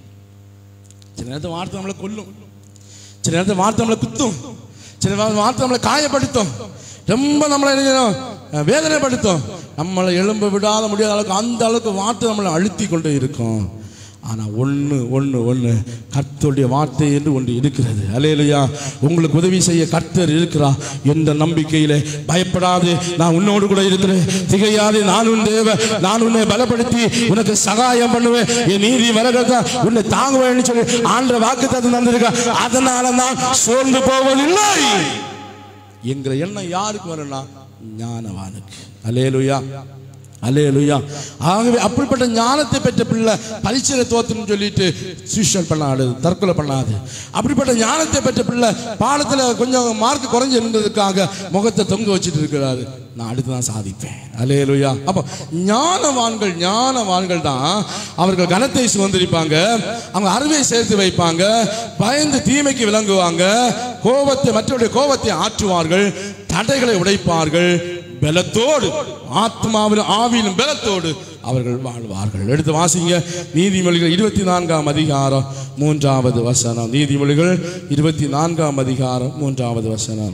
சில நேரத்தில் வார்த்தை நம்மளை கொல்லும் சில நேரத்தில் வார்த்தை நம்மளை குத்தும் சில நேரத்தில் வார்த்தை நம்மளை காயப்படுத்தும் ரொம்ப நம்மளை என்ன செய்யும்? அஹ் வேதனைப்படுத்தும் நம்மளை எழும்ப விடாத முடியாத அளவுக்கு அந்த அளவுக்கு வார்த்தை நம்மளை அழுத்தி கொண்டு இருக்கும் ஆனா ஒண்ணு ஒண்ணு ஒண்ணு கர்த்தருடைய வார்த்தை என்று ஒன்று இருக்கிறது அலையலையா உங்களுக்கு உதவி செய்ய கர்த்தர் இருக்கிறா என்ற நம்பிக்கையிலே பயப்படாது நான் உன்னோடு கூட இருக்கிறேன் திகையாதே நான் உன் தேவ நான் உன்னை பலப்படுத்தி உனக்கு சகாயம் பண்ணுவேன் என் நீதி வரகத்தான் உன்னை தாங்குவேன்னு சொல்லி ஆண்ட வாக்கு தந்து தந்திருக்க அதனால நான் சோர்ந்து போவதில்லை என்கிற எண்ணம் யாருக்கு வரும்னா ஞானவானுக்கு அலேலுயா அலேலுயா ஆகவே அப்படிப்பட்ட ஞானத்தை பெற்ற பிள்ளை பரிசீலனை தோத்துன்னு சொல்லிட்டு சூஷன் பண்ணாது தற்கொலை பண்ணாது அப்படிப்பட்ட ஞானத்தை பெற்ற பிள்ளை பாடத்துல கொஞ்சம் மார்க் குறைஞ்சு இருந்ததுக்காக முகத்தை தொங்க வச்சுட்டு இருக்கிறாரு நான் அடுத்து தான் சாதிப்பேன் அலேலுயா அப்போ ஞானவான்கள் ஞானவான்கள் தான் அவர்கள் கனத்தை சுதந்திரிப்பாங்க அவங்க அறிவை சேர்த்து வைப்பாங்க பயந்து தீமைக்கு விளங்குவாங்க கோபத்தை மற்றவருடைய கோபத்தை ஆற்றுவார்கள் தடைகளை உடைப்பார்கள் பலத்தோடு ஆத்மாவிலும் ஆவியிலும் பலத்தோடு அவர்கள் வாழ்வார்கள் எடுத்து வாசிங்க நீதிமொழிகள் இருபத்தி நான்காம் அதிகாரம் மூன்றாவது வசனம் நீதிமொழிகள் இருபத்தி நான்காம் அதிகாரம் மூன்றாவது வசனம்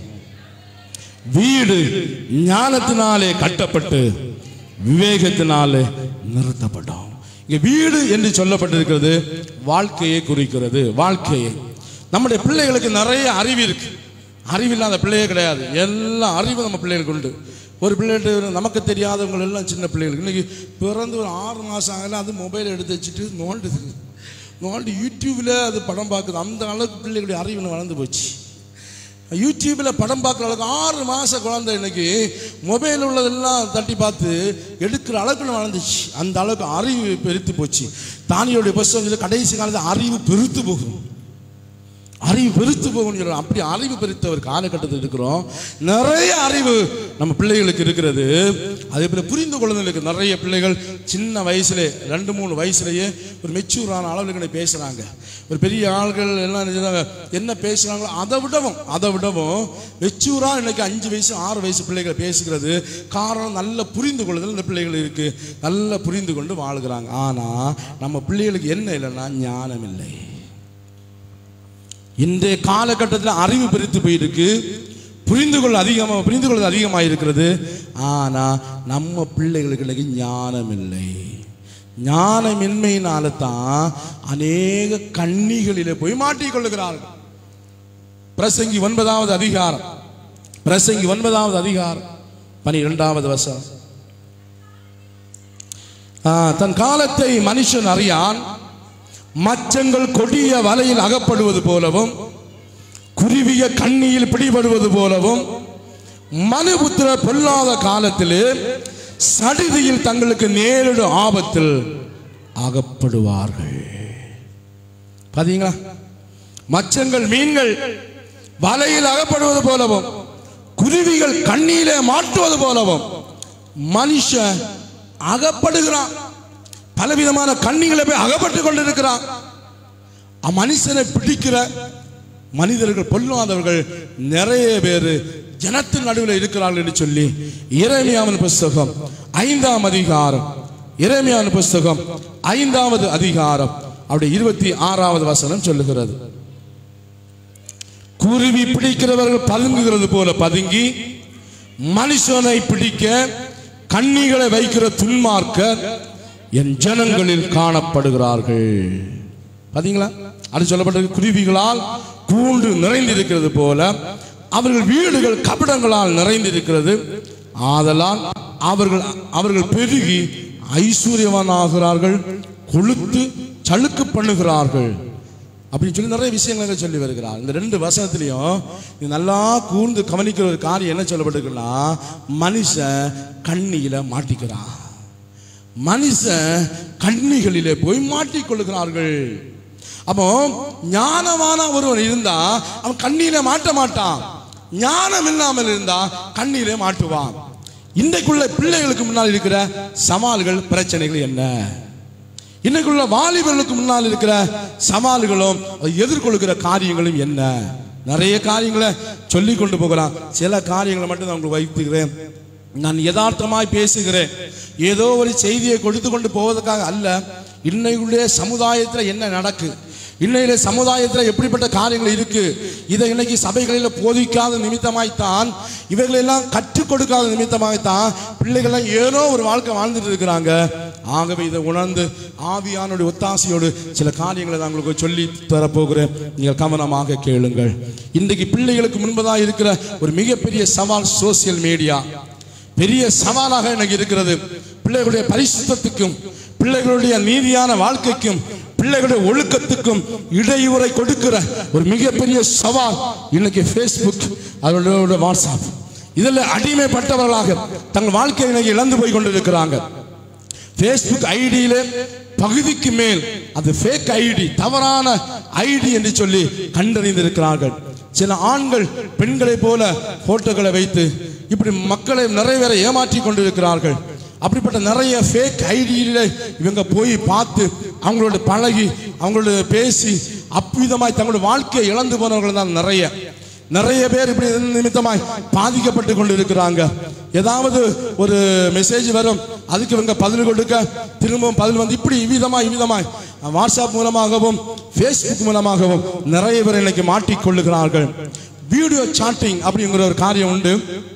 வீடு ஞானத்தினாலே கட்டப்பட்டு விவேகத்தினாலே நிறுத்தப்படும் இங்க வீடு என்று சொல்லப்பட்டிருக்கிறது வாழ்க்கையை குறிக்கிறது வாழ்க்கையை நம்முடைய பிள்ளைகளுக்கு நிறைய அறிவு இருக்கு அறிவில்லாத பிள்ளையே கிடையாது எல்லா அறிவும் நம்ம பிள்ளைகளுக்கு உண்டு ஒரு பிள்ளைகிட்ட நமக்கு தெரியாதவங்க எல்லாம் சின்ன பிள்ளைகளுக்கு இன்னைக்கு பிறந்து ஒரு ஆறு மாதம் ஆகல அது மொபைல் எடுத்து வச்சுட்டு நோண்டுது நோண்டி யூடியூப்ல அது படம் பார்க்குது அந்த அளவுக்கு பிள்ளைகளுடைய அறிவு வளர்ந்து போச்சு யூடியூப்பில் படம் பார்க்குற அளவுக்கு ஆறு மாத குழந்தை இன்னைக்கு மொபைல் உள்ளதெல்லாம் தட்டி பார்த்து எடுக்கிற அளவுக்கு வளர்ந்துச்சு அந்த அளவுக்கு அறிவு பெருத்து போச்சு தானியோடைய புஸ்தகத்தில் கடைசி காலத்தில் அறிவு பெருத்து போகும் அறிவு பெருத்து போகணும்னு சொல்றோம் அப்படி அறிவு பெருத்த ஒரு காலகட்டத்தில் இருக்கிறோம் நிறைய அறிவு நம்ம பிள்ளைகளுக்கு இருக்கிறது அதே போல புரிந்து கொள்ளுதலுக்கு நிறைய பிள்ளைகள் சின்ன வயசுல ரெண்டு மூணு வயசுலயே ஒரு மெச்சூரான அளவுக்கு பேசுறாங்க ஒரு பெரிய ஆள்கள் எல்லாம் என்ன செய்றாங்க, என்ன பேசுறாங்களோ அதை விடவும் அதை விடவும் மெச்சூரா இன்னைக்கு அஞ்சு வயசு ஆறு வயசு பிள்ளைகள் பேசுகிறது காரணம் நல்ல புரிந்து கொள்ளுதல் இந்த பிள்ளைகள் இருக்கு நல்ல புரிந்து கொண்டு வாழ்கிறாங்க ஆனா நம்ம பிள்ளைகளுக்கு என்ன இல்லைன்னா ஞானம் இல்லை இன்றைய காலகட்டத்தில் அறிவு பெருத்து போயிருக்கு புரிந்து கொள்ள அதிகமாக புரிந்து கொள்வது அதிகமாக இருக்கிறது ஆனா நம்ம பிள்ளைகளுக்கு இன்னைக்கு ஞானம் இல்லை ஞானமின்மையினால தான் அநேக கண்ணிகளிலே போய் மாட்டிக்கொள்ளுகிறார்கள் பிரசங்கி ஒன்பதாவது அதிகாரம் பிரசங்கி ஒன்பதாவது அதிகாரம் பனிரெண்டாவது வசனம் ஆ, தன் காலத்தை மனுஷன் அறியான் மச்சங்கள் கொடிய வலையில் அகப்படுவது போலவும் குருவிய கண்ணியில் பிடிபடுவது போலவும் மனுபுத்திர பொல்லாத காலத்திலே சடிதியில் தங்களுக்கு நேரிடும் ஆபத்தில் அகப்படுவார்கள் பாத்தீங்களா மச்சங்கள் மீன்கள் வலையில் அகப்படுவது போலவும் குருவிகள் கண்ணியிலே மாட்டுவது போலவும் மனுஷன் அகப்படுகிறான் பலவிதமான கண்ணிகளை போய் அகப்பட்டு கொண்டிருக்கிறான் மனுஷனை பிடிக்கிற மனிதர்கள் பொல்லாதவர்கள் நிறைய பேர் ஜனத்தின் நடுவில் இருக்கிறார்கள் என்று சொல்லி இறைமையாவின் புஸ்தகம் ஐந்தாம் அதிகாரம் இறைமையாவின் புஸ்தகம் ஐந்தாவது அதிகாரம் அவருடைய இருபத்தி ஆறாவது வசனம் சொல்லுகிறது குருவி பிடிக்கிறவர்கள் பதுங்குகிறது போல பதுங்கி மனுஷனை பிடிக்க கண்ணிகளை வைக்கிற துன்மார்க்கர் என் ஜனங்களில் காணப்படுகிறார்கள் பாத்தீங்களா அது சொல்லப்பட்டது குருவிகளால் கூண்டு நிறைந்திருக்கிறது போல அவர்கள் வீடுகள் கபடங்களால் நிறைந்திருக்கிறது ஆதலால் அவர்கள் அவர்கள் பெருகி ஐஸ்வர்யவானாகிறார்கள் கொழுத்து சளுக்கு பண்ணுகிறார்கள் அப்படின்னு சொல்லி நிறைய விஷயங்களை சொல்லி வருகிறார் இந்த ரெண்டு வசனத்திலையும் இது நல்லா கூர்ந்து கவனிக்கிற ஒரு காரியம் என்ன சொல்லப்பட்டிருக்குன்னா மனுஷன் கண்ணியில மாட்டிக்கிறான் மனுஷன் கண்ணிகளிலே போய் மாட்டிக்கொள்கிறார்கள் அப்போ ஞானமான ஒருவன் இருந்தா அவன் கண்ணியில மாட்ட மாட்டான் ஞானம் இல்லாமல் இருந்தா கண்ணியிலே மாட்டுவான் இன்றைக்குள்ள பிள்ளைகளுக்கு முன்னால் இருக்கிற சவால்கள் பிரச்சனைகள் என்ன இன்னைக்குள்ள வாலிபர்களுக்கு முன்னால் இருக்கிற சவால்களும் அதை எதிர்கொள்கிற காரியங்களும் என்ன நிறைய காரியங்களை சொல்லி கொண்டு போகலாம் சில காரியங்களை மட்டும் நான் உங்களுக்கு வைத்துக்கிறேன் நான் யதார்த்தமாய் பேசுகிறேன் ஏதோ ஒரு செய்தியை கொடுத்து கொண்டு போவதற்காக அல்ல இன்னைக்குள்ளே சமுதாயத்தில் என்ன நடக்கு இன்னையில சமுதாயத்தில் எப்படிப்பட்ட காரியங்கள் இருக்கு இதை இன்னைக்கு சபைகளில் போதிக்காத நிமித்தமாய்த்தான் இவைகளெல்லாம் கற்றுக் கொடுக்காத நிமித்தமாய்த்தான் பிள்ளைகள்லாம் ஏதோ ஒரு வாழ்க்கை வாழ்ந்துட்டு இருக்கிறாங்க ஆகவே இதை உணர்ந்து ஆவியானுடைய ஒத்தாசையோடு சில காரியங்களை நான் உங்களுக்கு சொல்லி தரப்போகிறேன் நீங்கள் கவனமாக கேளுங்கள் இன்றைக்கு பிள்ளைகளுக்கு முன்பதாக இருக்கிற ஒரு மிகப்பெரிய சவால் சோசியல் மீடியா பெரிய சவாலாக எனக்கு இருக்கிறது பிள்ளைகளுடைய பரிசுத்தத்துக்கும் பிள்ளைகளுடைய நீதியான வாழ்க்கைக்கும் பிள்ளைகளுடைய ஒழுக்கத்துக்கும் இடையூறை கொடுக்கிற ஒரு மிகப்பெரிய சவால் இன்னைக்கு ஃபேஸ்புக் அதோட வாட்ஸ்அப் இதில் அடிமைப்பட்டவர்களாக தங்கள் வாழ்க்கையை இன்னைக்கு இழந்து போய் கொண்டிருக்கிறாங்க ஃபேஸ்புக் ஐடியிலே பகுதிக்கு மேல் அது ஃபேக் ஐடி தவறான ஐடி என்று சொல்லி கண்டறிந்திருக்கிறார்கள் சில ஆண்கள் பெண்களைப் போல போட்டோக்களை வைத்து இப்படி மக்களை நிறைய பேரை ஏமாற்றி கொண்டிருக்கிறார்கள் அப்படிப்பட்ட நிறைய ஃபேக் ஐடியில இவங்க போய் பார்த்து அவங்களோட பழகி அவங்களோட பேசி அவ்விதமாய் தங்களுடைய வாழ்க்கையை இழந்து போனவர்கள் தான் நிறைய நிறைய பேர் இப்படி நிமித்தமாய் பாதிக்கப்பட்டு கொண்டு இருக்கிறாங்க ஏதாவது ஒரு மெசேஜ் வரும் அதுக்கு இவங்க பதில் கொடுக்க திரும்பவும் பதில் வந்து இப்படி இவ்விதமாய் இவ்விதமாய் வாட்ஸ்அப் மூலமாகவும் ஃபேஸ்புக் மூலமாகவும் நிறைய பேர் இன்னைக்கு மாட்டிக்கொள்ளுகிறார்கள் வீடியோ சாட்டிங் அப்படிங்கிற ஒரு காரியம் உண்டு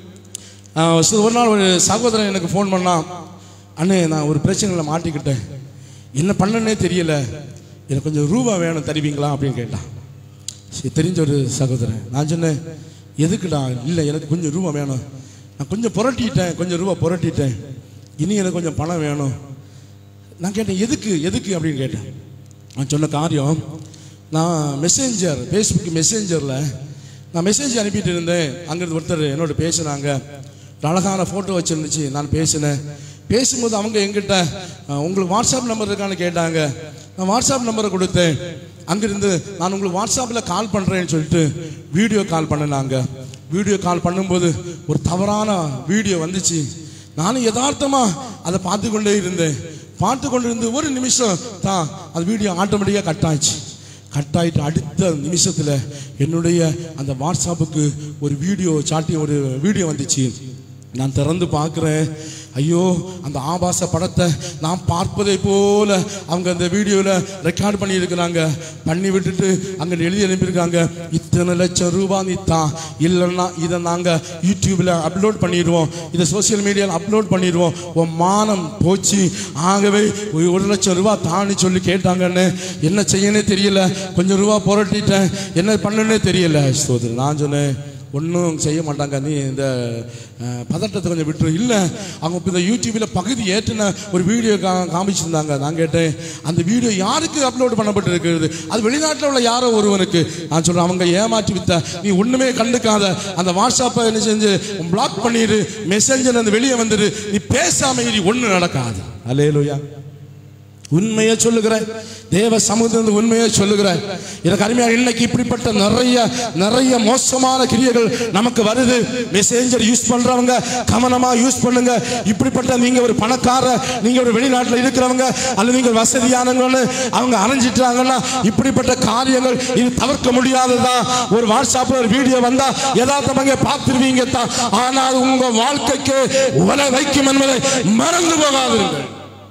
ஆஹ் சு- ஒரு நாள் ஒரு சகோதரன் எனக்கு ஃபோன் பண்ணான் அண்ணே நான் ஒரு பிரச்சனையில் மாட்டிக்கிட்டேன் என்ன பண்ணனே தெரியல எனக்கு கொஞ்சம் ரூபா வேணும் தருவீங்களா அப்படின்னு கேட்டான் சரி தெரிஞ்ச ஒரு சகோதரன் நான் சொன்னேன் எதுக்குடா இல்லை எனக்கு கொஞ்சம் ரூபா வேணும் நான் கொஞ்சம் புரட்டிட்டேன் கொஞ்சம் ரூபா புரட்டிட்டேன் இனி எனக்கு கொஞ்சம் பணம் வேணும் நான் கேட்டேன் எதுக்கு எதுக்கு அப்படின்னு கேட்டேன் நான் சொன்ன காரியம் நான் மெசேஞ்சர் ஃபேஸ்புக் மெசேஞ்சரில் நான் மெசேஜ் அனுப்பிட்டு இருந்தேன் அங்கிருந்து ஒருத்தர் என்னோட பேசுனாங்க ஒரு அழகான ஃபோட்டோ வச்சிருந்துச்சு நான் பேசினேன் பேசும்போது அவங்க எங்கிட்ட அஹ், உங்களுக்கு வாட்ஸ்அப் நம்பர் இருக்கான்னு கேட்டாங்க நான் வாட்ஸ்அப் நம்பரை கொடுத்தேன் அங்கிருந்து நான் உங்களுக்கு வாட்ஸ்அப்பில் கால் பண்ணுறேன்னு சொல்லிட்டு வீடியோ கால் பண்ணினாங்க வீடியோ கால் பண்ணும்போது ஒரு தவறான வீடியோ வந்துச்சு நானும் யதார்த்தமா அதை பார்த்து கொண்டே இருந்தேன் பார்த்து கொண்டு இருந்து ஒரு நிமிஷம் தான் அந்த வீடியோ ஆட்டோமேட்டிக்காக கட் ஆச்சு கட் ஆயிட்டு அடுத்த நிமிஷத்தில் என்னுடைய அந்த வாட்ஸ்அப்புக்கு ஒரு வீடியோ சாட்டி ஒரு வீடியோ வந்துச்சு நான் திறந்து பார்க்குறேன் ஐயோ அந்த ஆபாச படத்தை நான் பார்ப்பதை போல அவங்க அந்த வீடியோவில் ரெக்கார்ட் பண்ணியிருக்கிறாங்க பண்ணி விட்டுட்டு அங்கே எழுதி அனுப்பியிருக்காங்க இத்தனை லட்சம் ரூபாய் நீ தான் இல்லைன்னா இதை நாங்கள் யூடியூப்பில் அப்லோட் பண்ணிடுவோம் இதை சோஷியல் மீடியாவில் அப்லோட் பண்ணிடுவோம் உன் மானம் போச்சு ஆகவே ஒரு ஒரு லட்சம் ரூபாய் தான்னு சொல்லி கேட்டாங்கன்னு என்ன செய்யனே தெரியல கொஞ்சம் ரூபா புரட்டிட்டேன் என்ன பண்ணனே தெரியல சோதரி நான் சொன்னேன் ஒன்றும் செய்ய மாட்டாங்க நீ இந்த அஹ், பதட்டத்தை கொஞ்சம் விட்டுரு இல்லை அவங்க இப்போ இந்த யூடியூப்பில் பகுதி ஏற்றின ஒரு வீடியோ கா காமிச்சிருந்தாங்க நான் கேட்டேன் அந்த வீடியோ யாருக்கு அப்லோட் பண்ணப்பட்டு இருக்கிறது அது வெளிநாட்டில் உள்ள யாரோ ஒருவனுக்கு நான் சொல்கிறேன் அவங்க ஏமாற்றி வித்த நீ ஒன்றுமே கண்டுக்காத அந்த வாட்ஸ்அப்பை என்ன செஞ்சு பிளாக் பண்ணிடு மெசேஞ்சர் அந்த வெளியே வந்துடு நீ பேசாம இனி ஒன்றும் நடக்காது அலேலுயா உண்மையை சொல்லுகிறேன் தேவ சமூகத்திலிருந்து உண்மையை சொல்லுகிறேன் எனக்கு அருமையாக இன்னைக்கு இப்படிப்பட்ட நிறைய நிறைய மோசமான கிரியைகள் நமக்கு வருது மெசேஞ்சர் யூஸ் பண்றவங்க கவனமா யூஸ் பண்ணுங்க இப்படிப்பட்ட நீங்க ஒரு பணக்கார நீங்க ஒரு வெளிநாட்டில் இருக்கிறவங்க அல்லது நீங்க வசதியானவங்கன்னு அவங்க அரைஞ்சிட்டாங்கன்னா இப்படிப்பட்ட காரியங்கள் இது தவிர்க்க முடியாததான் ஒரு வாட்ஸ்அப்ல ஒரு வீடியோ வந்தா யதார்த்தமாக பார்த்துருவீங்க தான் ஆனால் உங்க வாழ்க்கைக்கு உல வைக்கும் என்பதை மறந்து போகாதீர்கள்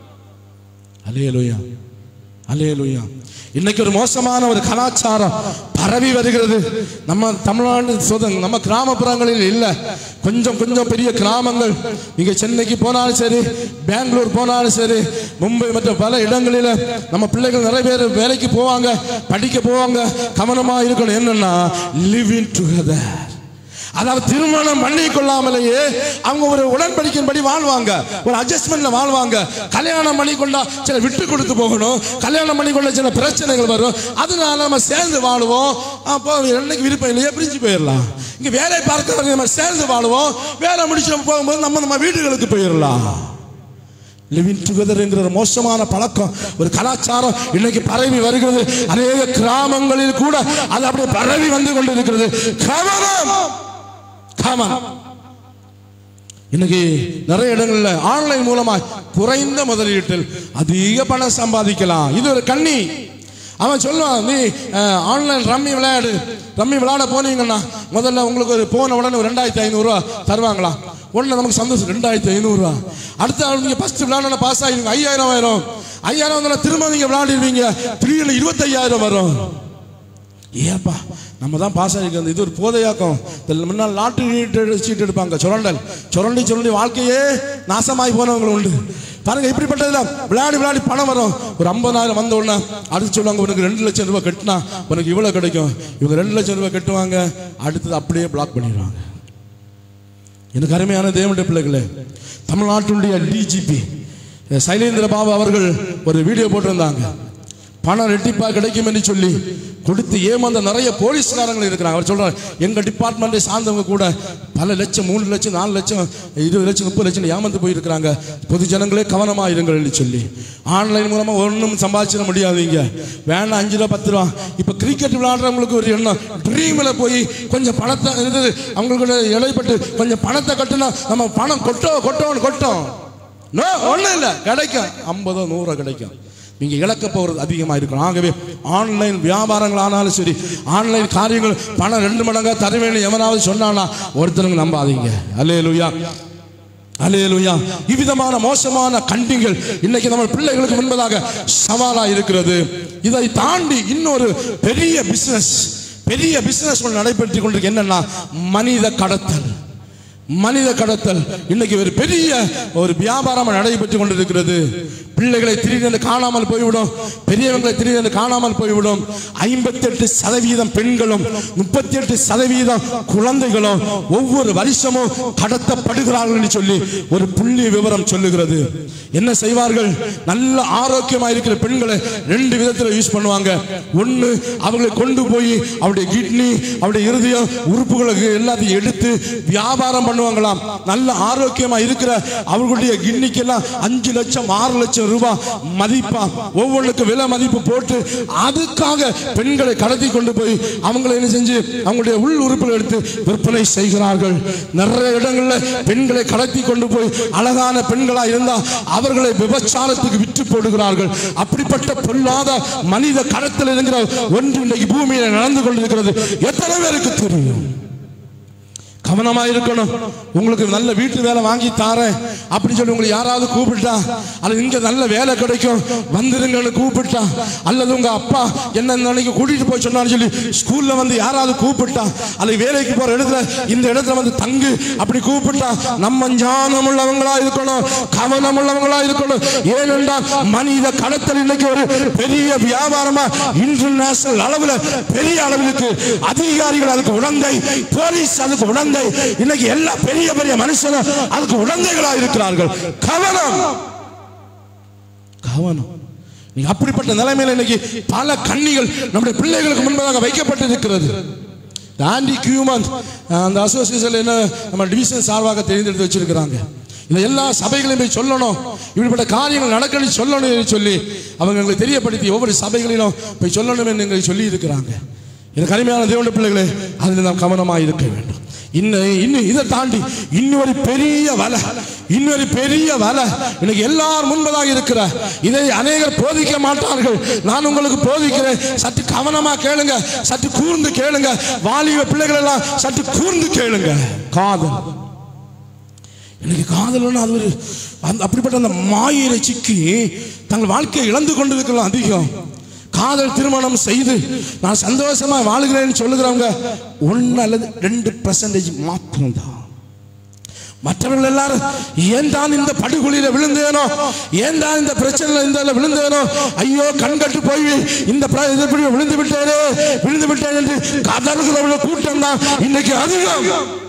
அலேலுயா அலேலுயா இன்னைக்கு ஒரு மோசமான ஒரு கலாச்சாரம் பரவி வருகிறது நம்ம தமிழ்நாடு சொத நம்ம கிராமப்புறங்களில் இல்லை கொஞ்சம் கொஞ்சம் பெரிய கிராமங்கள் நீங்க சென்னைக்கு போனாலும் சரி பெங்களூர் போனாலும் சரி மும்பை மற்ற பல இடங்களில் நம்ம பிள்ளைகள் நிறைய பேர் வேலைக்கு போவாங்க படிக்க போவாங்க கவனமா இருக்கணும் என்னன்னா லிவிங் டுகெதர் அதாவது திருமணம் பண்ணி கொள்ளாமலேயே அவங்க ஒரு உடன்படிக்கையின்படி வாழ்வாங்க ஒரு அட்ஜஸ்ட்மெண்ட்ல வாழ்வாங்க கல்யாணம் பண்ணி கொண்டா சில விட்டு கொடுத்து போகணும் கல்யாணம் பண்ணி கொண்ட சில பிரச்சனைகள் வரும் அதனால நம்ம சேர்ந்து வாழுவோம் அப்போ என்னைக்கு விருப்பம் இல்லையே பிரிஞ்சு போயிடலாம் இங்க வேலை பார்க்கறவங்க நம்ம சேர்ந்து வாழுவோம் வேலை முடிச்சு போகும்போது நம்ம நம்ம வீடுகளுக்கு போயிடலாம் லிவிங் டுகெதர்ங்கிற ஒரு மோசமான பழக்கம் ஒரு கலாச்சாரம் இன்னைக்கு பரவி வருகிறது அநேக கிராமங்களில் கூட அது அப்படியே பரவி வந்து கொண்டிருக்கிறது கவனம் கவனம் இன்னைக்கு நிறைய இடங்கள்ல ஆன்லைன் மூலமா குறைந்த முதலீட்டில் அதிக பணம் சம்பாதிக்கலாம் இது ஒரு கண்ணி அவன் சொல்லுவான் நீ ஆன்லைன் ரம்மி விளையாடு ரம்மி விளையாட போனீங்கன்னா முதல்ல உங்களுக்கு ஒரு போன உடனே ஒரு ரெண்டாயிரத்தி ஐநூறுரூவா தருவாங்களா உடனே நமக்கு சந்தோஷம் ரெண்டாயிரத்தி ஐநூறுரூவா அடுத்த ஆள் நீங்கள் ஃபர்ஸ்ட் விளையாட பாஸ் ஆகிடுங்க ஐயாயிரம் ஆயிரம் ஐயாயிரம் வந்தால் திரும்ப நீங்கள் விளையாடிடுவீங்க திடீர்னு இருபத்தையாயிரம் வரும் ஏப்பா நம்ம தான் பாஸ் ஆகிருக்கிறது இது ஒரு போதையாக்கம் இதில் முன்னால் லாட்டரி சீட் எடுப்பாங்க சுரண்டல் சுரண்டி சுரண்டி வாழ்க்கையே நாசமாகி போனவங்க உண்டு பாருங்க இப்படிப்பட்டதுல விளையாடி விளையாடி பணம் வரும் ஒரு ஐம்பதாயிரம் வந்த உடனே அடுத்து சொல்லுவாங்க உனக்கு ரெண்டு லட்சம் ரூபாய் கட்டினா உனக்கு இவ்வளோ கிடைக்கும் இவங்க ரெண்டு லட்சம் ரூபாய் கட்டுவாங்க அடுத்தது அப்படியே பிளாக் பண்ணிடுவாங்க எனக்கு அருமையான தேவனுடைய பிள்ளைகளே தமிழ்நாட்டுடைய டிஜிபி சைலேந்திர பாபு அவர்கள் ஒரு வீடியோ போட்டிருந்தாங்க பணம் ரெட்டிப்பா கிடைக்கும் என்று சொல்லி கொடுத்து ஏமாந்த நிறைய போலீஸ்காரங்கள் இருக்கிறாங்க அவர் சொல்றாரு எங்க டிபார்ட்மெண்ட்டை சார்ந்தவங்க கூட பல லட்சம் மூணு லட்சம் நாலு லட்சம் இருபது லட்சம் முப்பது லட்சம் ஏமாந்து போயிருக்கிறாங்க பொது ஜனங்களே கவனமா இருங்கள் என்று சொல்லி ஆன்லைன் மூலமா ஒன்றும் சம்பாதிச்சிட முடியாதீங்க வேணாம் அஞ்சு ரூபா பத்து ரூபா இப்ப கிரிக்கெட் விளையாடுறவங்களுக்கு ஒரு எண்ணம் ட்ரீம்ல போய் கொஞ்சம் பணத்தை இது அவங்களுக்கு இடைப்பட்டு கொஞ்சம் பணத்தை கட்டுனா நம்ம பணம் கொட்டோம் கொட்டோம் கொட்டோம் நோ ஒன்றும் இல்லை கிடைக்கும் ஐம்பதோ நூறோ கிடைக்கும் நீங்க இழக்க போறது அதிகமா இருக்கணும் ஆகவே ஆன்லைன் வியாபாரங்கள் ஆனாலும் சரி ஆன்லைன் காரியங்கள் பணம் ரெண்டு மடங்கா தருவேன்னு எவனாவது சொன்னானா ஒருத்தருங்க நம்பாதீங்க அல்லேலூயா அல்லேலூயா இவ்விதமான மோசமான கண்டிகள் இன்னைக்கு நம்ம பிள்ளைகளுக்கு முன்பதாக சவாலா இருக்கிறது இதை தாண்டி இன்னொரு பெரிய பிசினஸ் பெரிய பிசினஸ் நடைபெற்று கொண்டிருக்கு என்னன்னா மனித கடத்தல் மனித கடத்தல் இன்னைக்கு ஒரு பெரிய ஒரு வியாபாரம் நடைபெற்று கொண்டிருக்கிறது பிள்ளைகளை திடீரென்று காணாமல் போய்விடும் பெரியவங்களை திடீரென்று காணாமல் போய்விடும் ஐம்பத்தெட்டு சதவீதம் பெண்களும் முப்பத்தி எட்டு சதவீதம் குழந்தைகளும் ஒவ்வொரு வருஷமும் கடத்தப்படுகிறார்கள் என்று சொல்லி ஒரு புள்ளி விவரம் சொல்லுகிறது என்ன செய்வார்கள் நல்ல ஆரோக்கியமா இருக்கிற பெண்களை ரெண்டு விதத்தில் யூஸ் பண்ணுவாங்க ஒன்று அவர்களை கொண்டு போய் அவருடைய கிட்னி அவருடைய இருதயம் உறுப்புகளுக்கு எல்லாத்தையும் எடுத்து வியாபாரம் பண்ணுவாங்களாம் நல்ல ஆரோக்கியமா இருக்கிற அவர்களுடைய கிட்னிக்கெல்லாம் அஞ்சு லட்சம் ஆறு லட்சம் ரூபாய் மதிப்பா ஒவ்வொன்றுக்கு விலை மதிப்பு போட்டு அதுக்காக பெண்களை கடத்தி கொண்டு போய் அவங்களை என்ன செஞ்சு அவங்களுடைய உள் உறுப்புகளை எடுத்து விற்பனை செய்கிறார்கள் நிறைய இடங்கள்ல பெண்களை கடத்தி கொண்டு போய் அழகான பெண்களா இருந்தா அவர்களை விபச்சாரத்துக்கு விற்று போடுகிறார்கள் அப்படிப்பட்ட பொல்லாத மனித கடத்தல் என்கிற ஒன்று இன்றைக்கு பூமியில நடந்து கொண்டிருக்கிறது எத்தனை பேருக்கு தெரியும் கவனமா இருக்கணும் உங்களுக்கு நல்ல வீட்டு வேலை வாங்கி தாரேன் அப்படி சொல்லி உங்களுக்கு யாராவது கூப்பிட்டா அல்லது இங்க நல்ல வேலை கிடைக்கும் வந்துருங்கன்னு கூப்பிட்டா அல்லது உங்க அப்பா என்ன நாளைக்கு கூட்டிட்டு போய் சொன்னான்னு சொல்லி ஸ்கூல்ல வந்து யாராவது கூப்பிட்டா அல்லது வேலைக்கு போற இடத்துல இந்த இடத்துல வந்து தங்கு அப்படி கூப்பிட்டா நம்ம ஞானம் உள்ளவங்களா இருக்கணும் கவனம் உள்ளவங்களா இருக்கணும் ஏனென்றால் மனித கடத்தல் இன்னைக்கு ஒரு பெரிய வியாபாரமா இன்டர்நேஷனல் அளவுல பெரிய அளவிற்கு அதிகாரிகள் அதுக்கு உடந்தை போலீஸ் அதுக்கு உடந்தை இன்னைக்கு எல்லா பெரிய பெரிய மனுஷனும் அதுக்கு உடந்தைகளா இருக்கிறார்கள் கவனம் கவனம் நீங்க அப்படிப்பட்ட நிலைமையில இன்னைக்கு பல கண்ணிகள் நம்முடைய பிள்ளைகளுக்கு முன்பதாக வைக்கப்பட்டிருக்கிறது ஆண்டி கியூமன் அந்த அசோசியேஷன் என்ன நம்ம டிவிஷன் சார்பாக தேர்ந்தெடுத்து வச்சிருக்கிறாங்க இந்த எல்லா சபைகளையும் போய் சொல்லணும் இப்படிப்பட்ட காரியங்கள் நடக்கணும் சொல்லணும் என்று சொல்லி அவங்க எங்களுக்கு தெரியப்படுத்தி ஒவ்வொரு சபைகளிலும் போய் சொல்லணும் என்று எங்களுக்கு சொல்லி இருக்கிறாங்க எனக்கு அருமையான தேவனுடைய பிள்ளைகளே அதில் நாம் கவனமாக இருக்க வேண்டும் இன்னும் இன்னும் இதை தாண்டி இன்னொரு பெரிய வலை இன்னொரு பெரிய வலை இன்னைக்கு எல்லார் முன்பதாக இருக்கிற இதை அநேகர் போதிக்க மாட்டார்கள் நான் உங்களுக்கு போதிக்கிறேன் சற்று கவனமா கேளுங்க சற்று கூர்ந்து கேளுங்க வாலிப பிள்ளைகள் எல்லாம் சற்று கூர்ந்து கேளுங்க காதல் எனக்கு காதல்னா அது ஒரு அந்த அப்படிப்பட்ட அந்த மாயிரை சிக்கி தங்கள் வாழ்க்கையை இழந்து கொண்டிருக்கலாம் அதிகம் காதல் திருமணம் செய்து நான் சந்தோஷமா வாழுகிறேன்னு சொல்லுகிறவங்க ஒன்று அல்லது ரெண்டு பர்சன்டேஜ் மாத்திரம்தான் மற்றவர்கள் எல்லாரும் ஏன் தான் இந்த படுகொலியில விழுந்தேனோ ஏன் தான் இந்த பிரச்சனையில இந்த இதுல விழுந்தேனோ ஐயோ கண்கட்டு போய் இந்த பிர- இது இப்படி விழுந்து விட்டேனே விழுந்து விட்டேன் என்று கதறுகிறவர்கள் கூட்டம் தான் இன்னைக்கு அதிகம்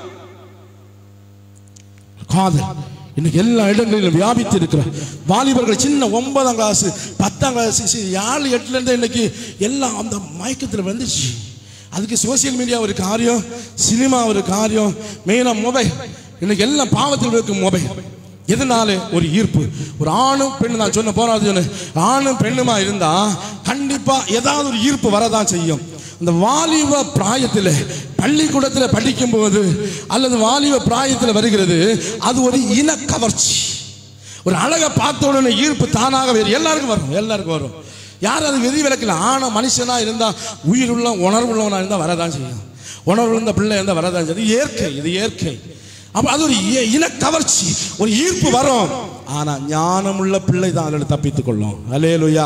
காதல் இன்னைக்கு எல்லா இடங்களிலும் வியாபித்து இருக்கிற வாலிபர்கள் சின்ன ஒன்பதாம் கிளாஸ் பத்தாம் கிளாஸ் ஏழு எட்டுல இருந்து இன்னைக்கு எல்லாம் அந்த மயக்கத்தில் வந்துச்சு அதுக்கு சோசியல் மீடியா ஒரு காரியம் சினிமா ஒரு காரியம் மெயினாக மொபைல் இன்னைக்கு எல்லாம் பாவத்தில் இருக்கும் மொபைல் எதனால ஒரு ஈர்ப்பு ஒரு ஆணும் பெண்ணு நான் சொன்ன போராது சொன்னேன் ஆணும் பெண்ணுமா இருந்தா கண்டிப்பா ஏதாவது ஒரு ஈர்ப்பு வரதான் செய்யும் இந்த வாலிப பிராயத்தில் பள்ளிக்கூடத்தில் படிக்கும்போது அல்லது வாலிப பிராயத்தில் வருகிறது அது ஒரு இன கவர்ச்சி ஒரு அழகை பார்த்த உடனே ஈர்ப்பு தானாக வேறு எல்லாருக்கும் வரும் எல்லாருக்கும் வரும் யார் அது விதி விலக்கல ஆனா மனுஷனா இருந்தா உயிர் உள்ள உணர்வு உள்ளவனா இருந்தா வரதான் செய்யும் உணர்வு உள்ள பிள்ளை இருந்தா வரதான் செய்யும் இது இயற்கை இது இயற்கை அப்ப அது ஒரு இய- இன கவர்ச்சி ஒரு ஈர்ப்பு வரும் ஆனா ஞானமுள்ள பிள்ளை தான் அதில் தப்பித்துக் கொள்ளும் அலேலுயா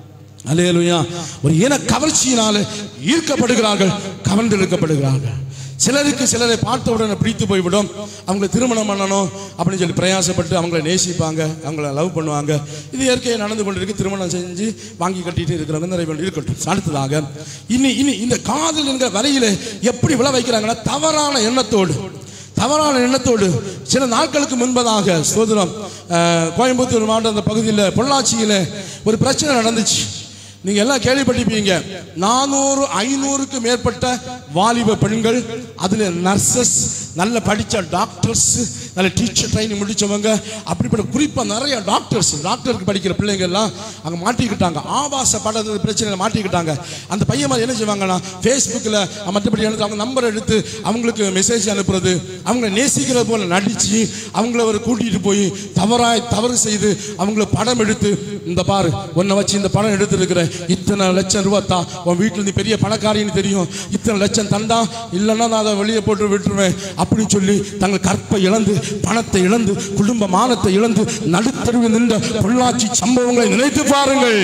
அலேலுயா ஒரு இன கவர்ச்சியினால ஈர்க்கப்படுகிறார்கள் கவர்ந்தெடுக்கப்படுகிறார்கள் சிலருக்கு சிலரை பார்த்த உடனே பிடித்து போய்விடும் அவங்களை திருமணம் பண்ணணும் அப்படின்னு சொல்லி பிரயாசப்பட்டு அவங்கள நேசிப்பாங்க அவங்கள லவ் பண்ணுவாங்க இது இயற்கையை நடந்து கொண்டிருக்கு திருமணம் செஞ்சு வாங்கி கட்டிட்டு இருக்கிறவங்க நிறைய பேர் இருக்கட்டும் அடுத்ததாக இனி இனி இந்த காதல் என்கிற வரையில எப்படி விளை வைக்கிறாங்கன்னா தவறான எண்ணத்தோடு தவறான எண்ணத்தோடு சில நாட்களுக்கு முன்பதாக சோதரம் அஹ், கோயம்புத்தூர் மாவட்ட அந்த பகுதியில் பொள்ளாச்சியில் ஒரு பிரச்சனை நடந்துச்சு நீங்க எல்லாம் கேள்விப்பட்டிருப்பீங்க நானூறு ஐநூறுக்கு மேற்பட்ட வாலிப பெண்கள் அதுல நர்சஸ் நல்ல படிச்ச டாக்டர்ஸ் நல்ல டீச்சர் ட்ரைனிங் முடிச்சவங்க அப்படிப்பட்ட குறிப்பா நிறைய டாக்டர்ஸ் டாக்டருக்கு படிக்கிற பிள்ளைங்க எல்லாம் அங்க மாட்டிக்கிட்டாங்க ஆபாச படத்து பிரச்சனையில மாட்டிக்கிட்டாங்க அந்த பையன் மாதிரி என்ன செய்வாங்கன்னா ஃபேஸ்புக்கில் மற்றபடி எடுத்து அவங்க நம்பர் எடுத்து அவங்களுக்கு மெசேஜ் அனுப்புறது அவங்கள நேசிக்கிறது போல நடிச்சு அவங்கள ஒரு கூட்டிட்டு போய் தவறாய் தவறு செய்து அவங்கள படம் எடுத்து இந்த பாரு உன்னை வச்சு இந்த படம் எடுத்திருக்கிறேன் இத்தனை லட்சம் ரூபா தான் உன் வீட்டில் நீ பெரிய பணக்காரின்னு தெரியும் இத்தனை லட்சம் தந்தா இல்லைன்னா நான் அதை வெளியே போட்டு விட்டுருவேன் அப்படின்னு சொல்லி தங்கள் கற்பை இழந்து பணத்தை இழந்து குடும்ப மானத்தை இழந்து நடுத்தருவில் நின்ற பொள்ளாச்சி சம்பவங்களை நினைத்து பாருங்கள்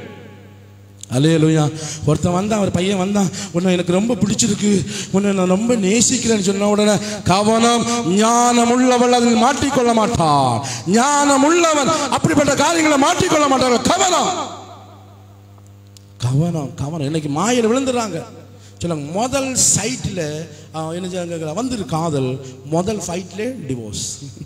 அலேலுயா ஒருத்தன் வந்தான் ஒரு பையன் வந்தான் உன்னை எனக்கு ரொம்ப பிடிச்சிருக்கு உன்னை நான் ரொம்ப நேசிக்கிறேன்னு சொன்ன உடனே கவனம் ஞானம் உள்ளவள் அதில் மாட்டிக்கொள்ள மாட்டான் ஞானம் உள்ளவன் அப்படிப்பட்ட காரியங்களை மாட்டிக்கொள்ள மாட்டான் கவனம் கவனம் கவனம் இன்னைக்கு மாயில விழுந்துடுறாங்க சொல்லுங்க முதல் சைட்டில் என்ன செய்றாங்க வந்துரு காதல் முதல் ஃபைட்ல டிவோர்ஸ்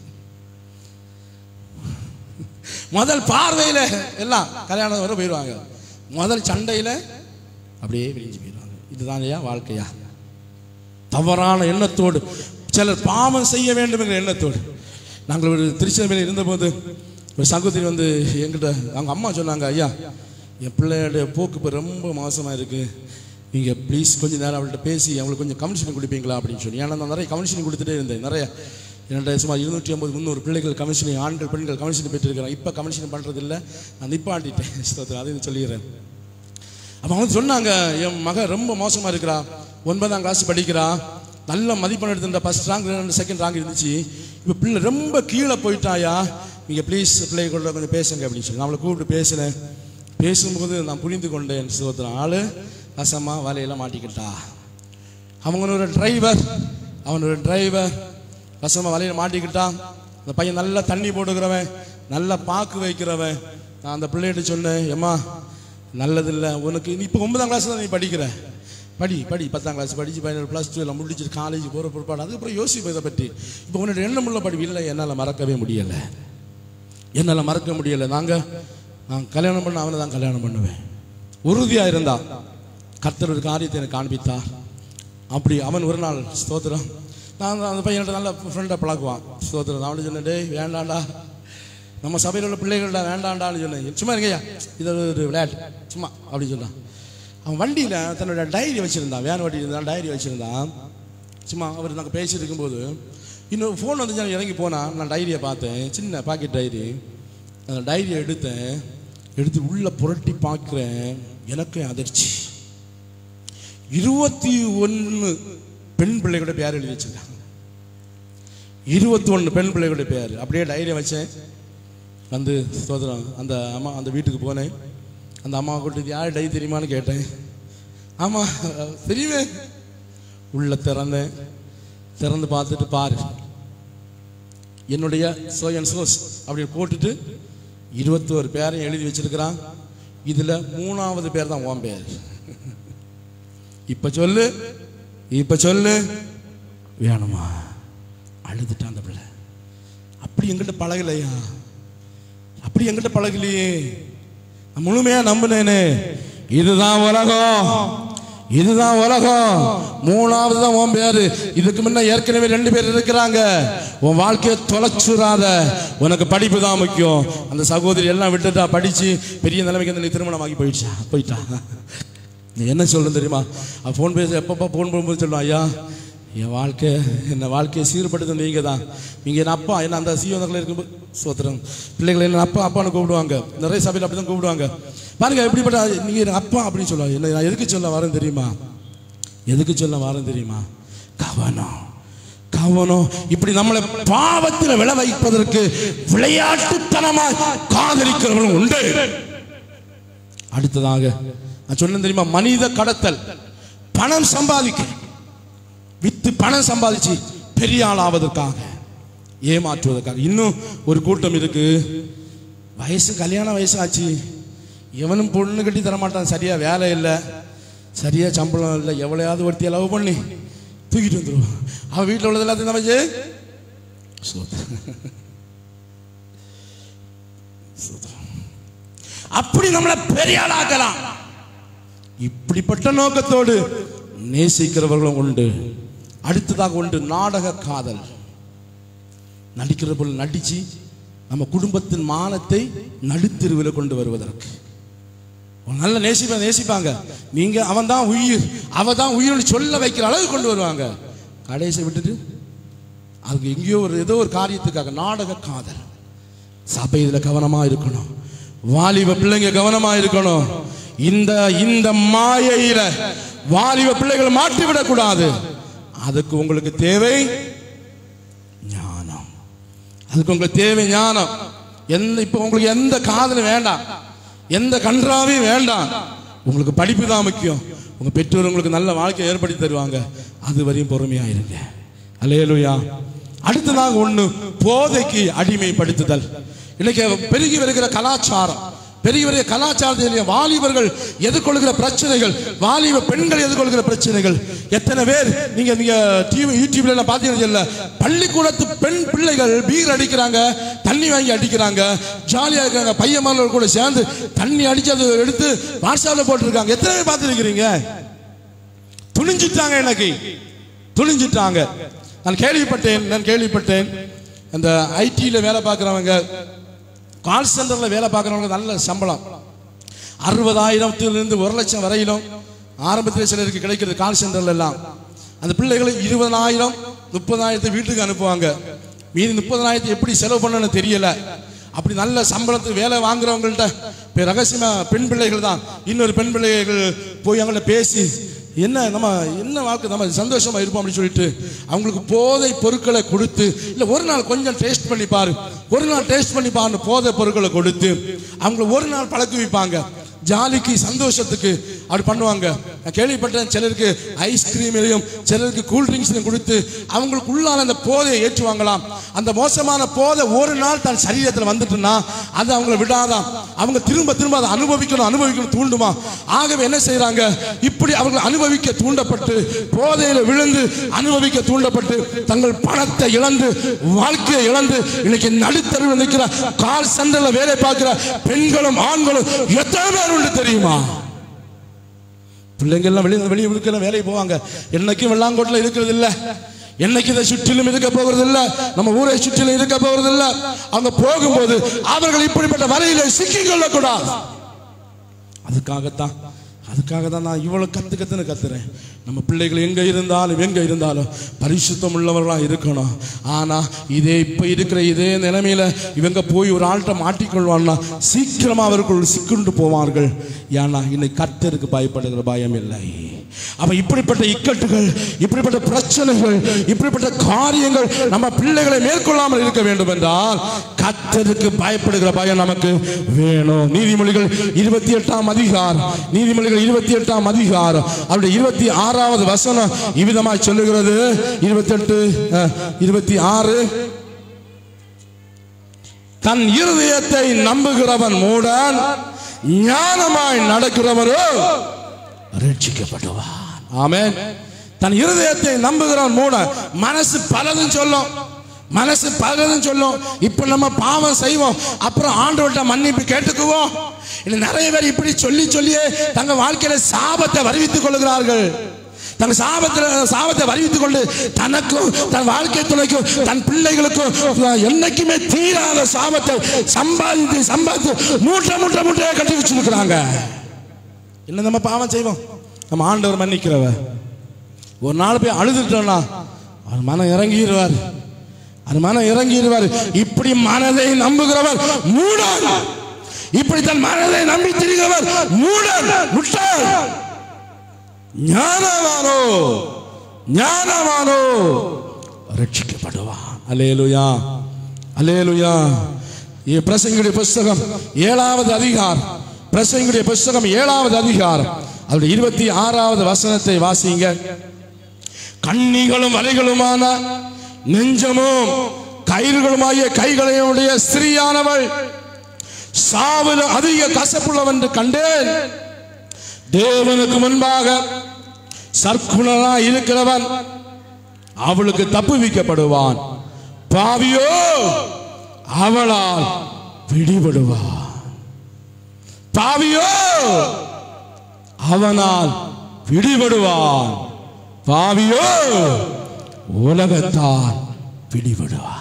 முதல் பார்வையில எல்லாம் கல்யாணம் வரை போயிடுவாங்க முதல் சண்டையில அப்படியே பிரிஞ்சு போயிடுவாங்க இதுதான் ஐயா வாழ்க்கையா தவறான எண்ணத்தோடு சிலர் பாவம் செய்ய வேண்டும் என்கிற எண்ணத்தோடு நாங்கள் ஒரு திருச்சியில் இருந்தபோது ஒரு சகோதரி வந்து எங்கிட்ட அவங்க அம்மா சொன்னாங்க ஐயா என் பிள்ளையோட போக்கு இப்போ ரொம்ப மோசமாக இருக்கு நீங்கள் ப்ளீஸ் கொஞ்சம் நேரம் அவள்கிட்ட பேசி அவங்களுக்கு கொஞ்சம் கவுன்சிலிங் கொடுப்பீங்களா அப்படின்னு சொல்லி ஏன்னா நான் நிறைய கவுன்சிலிங் கொடுத்துட்டே இருந்தேன் நிறைய என்னோட சுமார் இருநூற்றி ஐம்பது முந்நூறு பிள்ளைகள் கவுன்சிலிங் ஆண்கள் பெண்கள் கவுன்சிலிங் பெற்றிருக்கிறேன் இப்போ கவுன்சிலிங் பண்ணுறது இல்லை நான் நிப்பாட்டிட்டேன் ஸ்தோத்திரம். அதையும் சொல்லிடுறேன் அப்போ அவங்க சொன்னாங்க என் மக ரொம்ப மோசமாக இருக்கிறா ஒன்பதாம் கிளாஸ் படிக்கிறா நல்ல மதிப்பெண் எடுத்துட்ட ஃபர்ஸ்ட் ரேங்க் ரெண்டு செகண்ட் ரேங்க் இருந்துச்சு இப்போ பிள்ளை ரொம்ப கீழே போயிட்டாயா நீங்கள் ப்ளீஸ் பிள்ளைய கூட கொஞ்சம் பேசுங்க அப்படின்னு சொல்லி நான் அவளை கூப்பிட்டு பேசினேன் பேசும்போது நான் புரிந்து கொண்டேன் சோத்திரம் ஆளு வசமா வலையெல்லாம் மாட்டிக்கிட்டா அவங்க ஒரு டிரைவர் அவன் ஒரு டிரைவர் வசமா வலையில மாட்டிக்கிட்டான் அந்த பையன் நல்லா தண்ணி போட்டுக்கிறவன் நல்லா பாக்கு வைக்கிறவன் நான் அந்த பிள்ளைகிட்ட சொன்னேன் ஏம்மா நல்லதில்லை உனக்கு நீ இப்போ ஒன்பதாம் கிளாஸ் தான் நீ படிக்கிற படி படி பத்தாம் கிளாஸ் படிச்சு பதினேழு ப்ளஸ் டூ எல்லாம் முடிச்சுட்டு காலேஜ் போகிற பிற்பாடு அதுக்கப்புறம் யோசிப்போம் இதை பற்றி இப்போ உன்னோட எண்ணமுள்ள படிப்பு இல்லை என்னால் மறக்கவே முடியலை என்னால் மறக்க முடியலை நாங்கள் நான் கல்யாணம் பண்ண அவனை தான் கல்யாணம் பண்ணுவேன் உறுதியாக இருந்தா கர்த்தர் ஒரு காரியத்தை எனக்கு காண்பித்தார் அப்படி அவன் ஒரு நாள் ஸ்தோத்திரம் நான் அந்த பையன்கிட்ட நல்ல ஃப்ரெண்டை பழக்குவான் சோதரன் அவனு சொன்னேன் டேய் வேண்டாம்டா நம்ம சபையில் உள்ள பிள்ளைகள்டா வேண்டாண்டான்னு சொன்னேன் சும்மா இருங்கய்யா இது ஒரு விளையாட்டு சும்மா அப்படி சொன்னான் அவன் வண்டியில் தன்னோட டைரி வச்சுருந்தான் வேன் வண்டி இருந்தான் டைரி வச்சுருந்தான் சும்மா அவர் நாங்கள் பேசிட்டு இருக்கும்போது இன்னொரு ஃபோன் வந்து நான் இறங்கி போனான் நான் டைரியை பார்த்தேன் சின்ன பாக்கெட் டைரி அந்த டைரியை எடுத்தேன் எடுத்து உள்ள புரட்டி பார்க்குறேன் எனக்கு அதிர்ச்சி இருபத்தி ஒன்று பெண் பிள்ளைகளோட பேர் எழுதி வச்சிருக்காங்க இருபத்தி ஒன்று பெண் பிள்ளைகளோட பேர் அப்படியே டைரியை வச்சேன் வந்து சோதரம் அந்த அம்மா அந்த வீட்டுக்கு போனேன் அந்த அம்மா கூட்டு யார் டை தெரியுமான்னு கேட்டேன் ஆமாம் தெரியுமே உள்ள திறந்தேன் திறந்து பார்த்துட்டு பாரு என்னுடைய சோ அண்ட் சோஸ் அப்படி போட்டுட்டு இருபத்தோரு பேரையும் எழுதி வச்சிருக்கிறான் இதுல மூணாவது பேர் தான் உன் பேர் இப்ப சொல்லு இப்ப சொல்லு வேணுமா அழுதுட்டான் அந்த பிள்ளை அப்படி எங்கிட்ட பழகலையா அப்படி எங்கிட்ட பழகலையே நான் முழுமையா நம்பினேனே இதுதான் உலகம் இதுதான் உலகம் மூணாவது தான் உன் பேரு இதுக்கு முன்ன ஏற்கனவே ரெண்டு பேர் இருக்கிறாங்க உன் வாழ்க்கையை தொலைச்சுறாத உனக்கு படிப்பு தான் முக்கியம் அந்த சகோதரி எல்லாம் விட்டுட்டா படிச்சு பெரிய நிலைமைக்கு வந்து நீ திருமணமாகி போயிடுச்சா போயிட்டா நீ என்ன சொல்றது தெரியுமா அவன் ஃபோன் பேச எப்பப்போ ஃபோன் பண்ணும்போது சொல்லுவான் ஐயா என் வாழ்க்கை என்ன வாழ்க்கையை சீர்படுத்த நீங்க தான் நீங்க என் அப்பா என்ன அந்த சீவனத்தில் இருக்கும்போது சோத்திரம் பிள்ளைகளை என்ன அப்பா அப்பான்னு கூப்பிடுவாங்க நிறைய சபையில் அப்படி தான் கூப்பிடுவாங்க பாருங்க எப்படிப்பட்ட நீங்க என் அப்பா அப்படின்னு சொல்லுவாங்க என்ன நான் எதுக்கு சொல்ல வரேன் தெரியுமா எதுக்கு சொல்ல வரேன் தெரியுமா கவனம் கவனம் இப்படி நம்மளை பாவத்தில் விளை வைப்பதற்கு விளையாட்டுத்தனமாய் காதலிக்கிறவர்களும் உண்டு அடுத்ததாக நான் சொன்னேன் தெரியுமா மனித கடத்தல் பணம் சம்பாதிக்க வித்து பணம் சம்பாதிச்சு பெரிய ஆள் ஆவதற்காக ஏமாற்றுவதற்காக இன்னும் ஒரு கூட்டம் இருக்கு வயசு கல்யாண வயசு ஆச்சு எவனும் பொண்ணு கட்டி தர மாட்டான் சரியா வேலை இல்லை சரியா சம்பளம் இல்லை எவ்வளையாவது ஒருத்திய லவ் பண்ணி தூக்கிட்டு வந்துருவான் அவன் வீட்டில் உள்ளது எல்லாத்தையும் நமக்கு அப்படி நம்மளை பெரிய ஆளாக்கலாம் இப்படிப்பட்ட நோக்கத்தோடு நேசிக்கிறவர்களும் உண்டு அடுத்ததாக உண்டு நாடக காதல் நடிக்கிற போல் நடிச்சு நம்ம குடும்பத்தின் மானத்தை நடுத்தெருவில் கொண்டு வருவதற்கு ஒரு நல்ல நேசிப்பா நேசிப்பாங்க நீங்க அவன் தான் உயிர் அவ தான் உயிர்னு சொல்ல வைக்கிற அளவு கொண்டு வருவாங்க கடைசியை விட்டுட்டு அதுக்கு எங்கேயோ ஒரு ஏதோ ஒரு காரியத்துக்காக நாடக காதல் சபை இதுல கவனமா இருக்கணும் வாலிப பிள்ளைங்க கவனமா இருக்கணும் இந்த இந்த மாயையில வாலிப பிள்ளைகள் மாட்டி விடக்கூடாது அதுக்கு உங்களுக்கு தேவை ஞானம் அதுக்கு உங்களுக்கு தேவை ஞானம் எந்த இப்போ உங்களுக்கு எந்த காதலும் வேண்டாம் எந்த கன்றாவையும் வேண்டாம் உங்களுக்கு படிப்பு தான் முக்கியம் உங்க பெற்றோர் உங்களுக்கு நல்ல வாழ்க்கையை ஏற்படுத்தி தருவாங்க அது வரையும் பொறுமையா இருங்க அலையலுயா அடுத்ததாக ஒண்ணு போதைக்கு அடிமைப்படுத்துதல் இன்னைக்கு பெருகி வருகிற கலாச்சாரம் பெருகி வருகிற கலாச்சாரத்திலேயே வாலிபர்கள் எதிர்கொள்கிற பிரச்சனைகள் வாலிப பெண்கள் எதிர்கொள்கிற பிரச்சனைகள் எத்தனை பேர் நீங்க நீங்க டிவி யூடியூப்ல எல்லாம் பாத்தீங்கன்னா பள்ளிக்கூடத்து பெண் பிள்ளைகள் பீர் அடிக்கிறாங்க தண்ணி வாங்கி அடிக்கிறாங்க ஜாலியா இருக்காங்க பையன் கூட சேர்ந்து தண்ணி அடிச்சு அதை எடுத்து வாட்ஸ்அப்ல போட்டிருக்காங்க எத்தனை பேர் பார்த்துருக்கிறீங்க துணிஞ்சிட்டாங்க எனக்கு துணிஞ்சிட்டாங்க நான் கேள்விப்பட்டேன் நான் கேள்விப்பட்டேன் அந்த ஐடியில் வேலை பார்க்குறவங்க கால் சென்டரில் வேலை பார்க்குறவங்க நல்ல சம்பளம் அறுபதாயிரத்திலிருந்து ஒரு லட்சம் வரையிலும் ஆரம்பத்தில் சிலருக்கு கிடைக்கிறது கால் சென்டர்ல எல்லாம் அந்த பிள்ளைகளை இருபதாயிரம் முப்பதாயிரத்தை வீட்டுக்கு அனுப்புவாங்க மீதி முப்பதாயிரத்தை எப்படி செலவு பண்ணணும்னு தெரியல அப்படி நல்ல சம்பளத்துக்கு வேலை வாங்குறவங்கள்ட்ட இப்ப ரகசியமா பெண் பிள்ளைகள் தான் இன்னொரு பெண் பிள்ளைகள் போய் அவங்கள்ட்ட பேசி என்ன நம்ம என்ன வாழ்க்கை நம்ம சந்தோஷமா இருப்போம் அப்படின்னு சொல்லிட்டு அவங்களுக்கு போதை பொருட்களை கொடுத்து இல்ல ஒரு நாள் கொஞ்சம் டேஸ்ட் பண்ணி பாரு ஒரு நாள் டேஸ்ட் பண்ணி பாருன்னு போதை பொருட்களை கொடுத்து அவங்கள ஒரு நாள் பழக்க வைப்பாங்க ஜாலிக்கு சந்தோஷத்துக்கு அப்படி பண்ணுவாங்க நான் கேள்விப்பட்டேன் சிலருக்கு ஐஸ்கிரீம்லையும் சிலருக்கு கூல் ட்ரிங்க்ஸ்லையும் கொடுத்து அவங்களுக்கு உள்ளான அந்த போதையை ஏற்றுவாங்களாம் அந்த மோசமான போதை ஒரு நாள் தன் சரீரத்தில் வந்துட்டுன்னா அது அவங்கள விடாதான் அவங்க திரும்ப திரும்ப அதை அனுபவிக்கணும் அனுபவிக்கணும் தூண்டுமா ஆகவே என்ன செய்றாங்க இப்படி அவர்கள் அனுபவிக்க தூண்டப்பட்டு போதையில விழுந்து அனுபவிக்க தூண்டப்பட்டு தங்கள் பணத்தை இழந்து வாழ்க்கையை இழந்து இன்னைக்கு நடுத்தருவில் நிற்கிற கால் சண்டல வேலை பார்க்கிற பெண்களும் ஆண்களும் எத்தனை பேர் உண்டு தெரியுமா பிள்ளைங்க எல்லாம் வெளியே வெளியே இருக்கிற வேலைக்கு போவாங்க என்னைக்கும் வெள்ளாங்கோட்டில் இருக்கிறது இல்ல என்னைக்கு இதை சுற்றிலும் இருக்க போகிறது இல்ல நம்ம ஊரை சுற்றிலும் இருக்க போகிறது இல்ல அவங்க போகும்போது அவர்கள் இப்படிப்பட்ட வரையில சிக்கிக் கொள்ளக்கூடாது அதுக்காகத்தான் அதுக்காக தான் நான் இவ்வளவு கத்து கத்துன்னு கத்துறேன் நம்ம பிள்ளைகள் எங்க இருந்தாலும் எங்க இருந்தாலும் பரிசுத்தம் உள்ளவர்களா இருக்கணும் ஆனா இதே இப்ப இருக்கிற இதே நிலைமையில இவங்க போய் ஒரு ஆள்கிட்ட மாட்டிக்கொள்வான்னா சீக்கிரமா அவர்கள் சிக்குண்டு போவார்கள் ஏன்னா இன்னைக்கு கர்த்தருக்கு பயப்படுகிற பயம் இல்லை அப்ப இப்படிப்பட்ட இக்கட்டுகள் இப்படிப்பட்ட பிரச்சனைகள் இப்படிப்பட்ட காரியங்கள் நம்ம பிள்ளைகளை மேற்கொள்ளாமல் இருக்க வேண்டும் என்றால் கர்த்தருக்கு பயப்படுகிற பயம் நமக்கு வேணும் நீதிமொழிகள் இருபத்தி எட்டாம் அதிகாரம் நீதிமொழிகள் இருபத்தி எட்டாம் அதிகாரம் அவருடைய இருபத்தி ஆறாவது வசனம் இவ்விதமாய் சொல்லுகிறது இருபத்தி எட்டு இருபத்தி ஆறு தன் இருதயத்தை நம்புகிறவன் மூடன் ஞானமாய் நடக்கிறவரோ ரட்சிக்கப்படுவான் ஆமென் தன் இருதயத்தை நம்புகிறவன் மூட மனசு பலதும் சொல்லும் மனசு பலதும் சொல்லும் இப்ப நம்ம பாவம் செய்வோம் அப்புறம் ஆண்டவர்கிட்ட மன்னிப்பு கேட்டுக்குவோம் இன்னும் நிறைய பேர் இப்படி சொல்லி சொல்லியே தங்க வாழ்க்கையில சாபத்தை வருவித்துக் கொள்கிறார்கள் தன் சாபத்தில் சாபத்தை வருவித்துக் கொண்டு தனக்கும் தன் வாழ்க்கை துணைக்கும் தன் பிள்ளைகளுக்கும் என்னைக்குமே தீராத சாபத்தை சம்பாதித்து சம்பாதித்து மூட்டை மூட்டை மூட்டையை கட்டி வச்சிருக்கிறாங்க என்ன நம்ம பாவம் செய்வோம் நம்ம ஆண்டவர் மன்னிக்கிறவ ஒரு நாள் போய் அழுதுட்டோம்னா அவர் மனம் இறங்கிடுவார் அது மனம் இறங்கிடுவார் இப்படி மனதை நம்புகிறவர் மூடன் இப்படி தன் மனதை நம்பி திரிகிறவர் மூடன் முட்டாள் ஞானவானோ ஞானவானோ ரட்சிக்கப்படுவான் அலேலுயா அலேலுயா ഈ പ്രസംഗിയുടെ പുസ്തകം ഏഴാവത് അധികാരം പ്രസംഗിയുടെ പുസ്തകം ഏഴാവത് അധികാരം അവരുടെ ഇരുപത്തി ആറാവത് വസനത്തെ വാസിங்க கண்ணிகளும் வலைகளுமான நெஞ்சமும் கயிறுகளுமாகிய கைகளையுடைய ஸ்திரீயானவள் சாவில் அதிக கசப்புள்ளவன் என்று கண்டேன் தேவனுக்கு முன்பாக சர்க்குணரா இருக்கிறவன் அவளுக்கு தப்புவிக்கப்படுவான் பாவியோ அவளால் பிடிபடுவான் பாவியோ அவனால் பிடிபடுவான் பாவியோ உலகத்தால் பிடிபடுவான்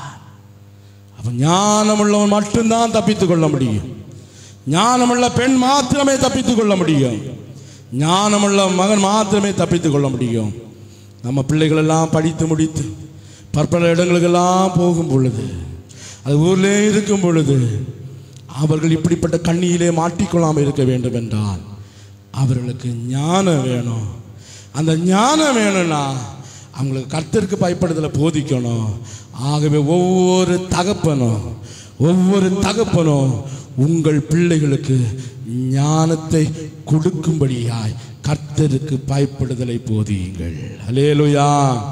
அவன் ஞானமுள்ளவன் மட்டும்தான் தப்பித்துக் கொள்ள முடியும் ஞானமுள்ள பெண் மாத்திரமே தப்பித்துக் கொள்ள முடியும் ஞானமுள்ள மகன் மாத்திரமே தப்பித்துக் கொள்ள முடியும் நம்ம பிள்ளைகள் எல்லாம் படித்து முடித்து பற்பல இடங்களுக்கெல்லாம் போகும் பொழுது அது ஊர்லே இருக்கும் பொழுது அவர்கள் இப்படிப்பட்ட கண்ணியிலே மாட்டிக்கொள்ளாமல் இருக்க வேண்டும் என்றால் அவர்களுக்கு ஞானம் வேணும் அந்த ஞானம் வேணும்னா அவங்களுக்கு கர்த்தருக்கு பயப்படுதலை போதிக்கணும் ஆகவே ஒவ்வொரு தகப்பனும் ஒவ்வொரு தகப்பனும் உங்கள் பிள்ளைகளுக்கு ஞானத்தை கொடுக்கும்படியாய் கர்த்தருக்கு பயப்படுதலை போதியுங்கள் அலேலுயா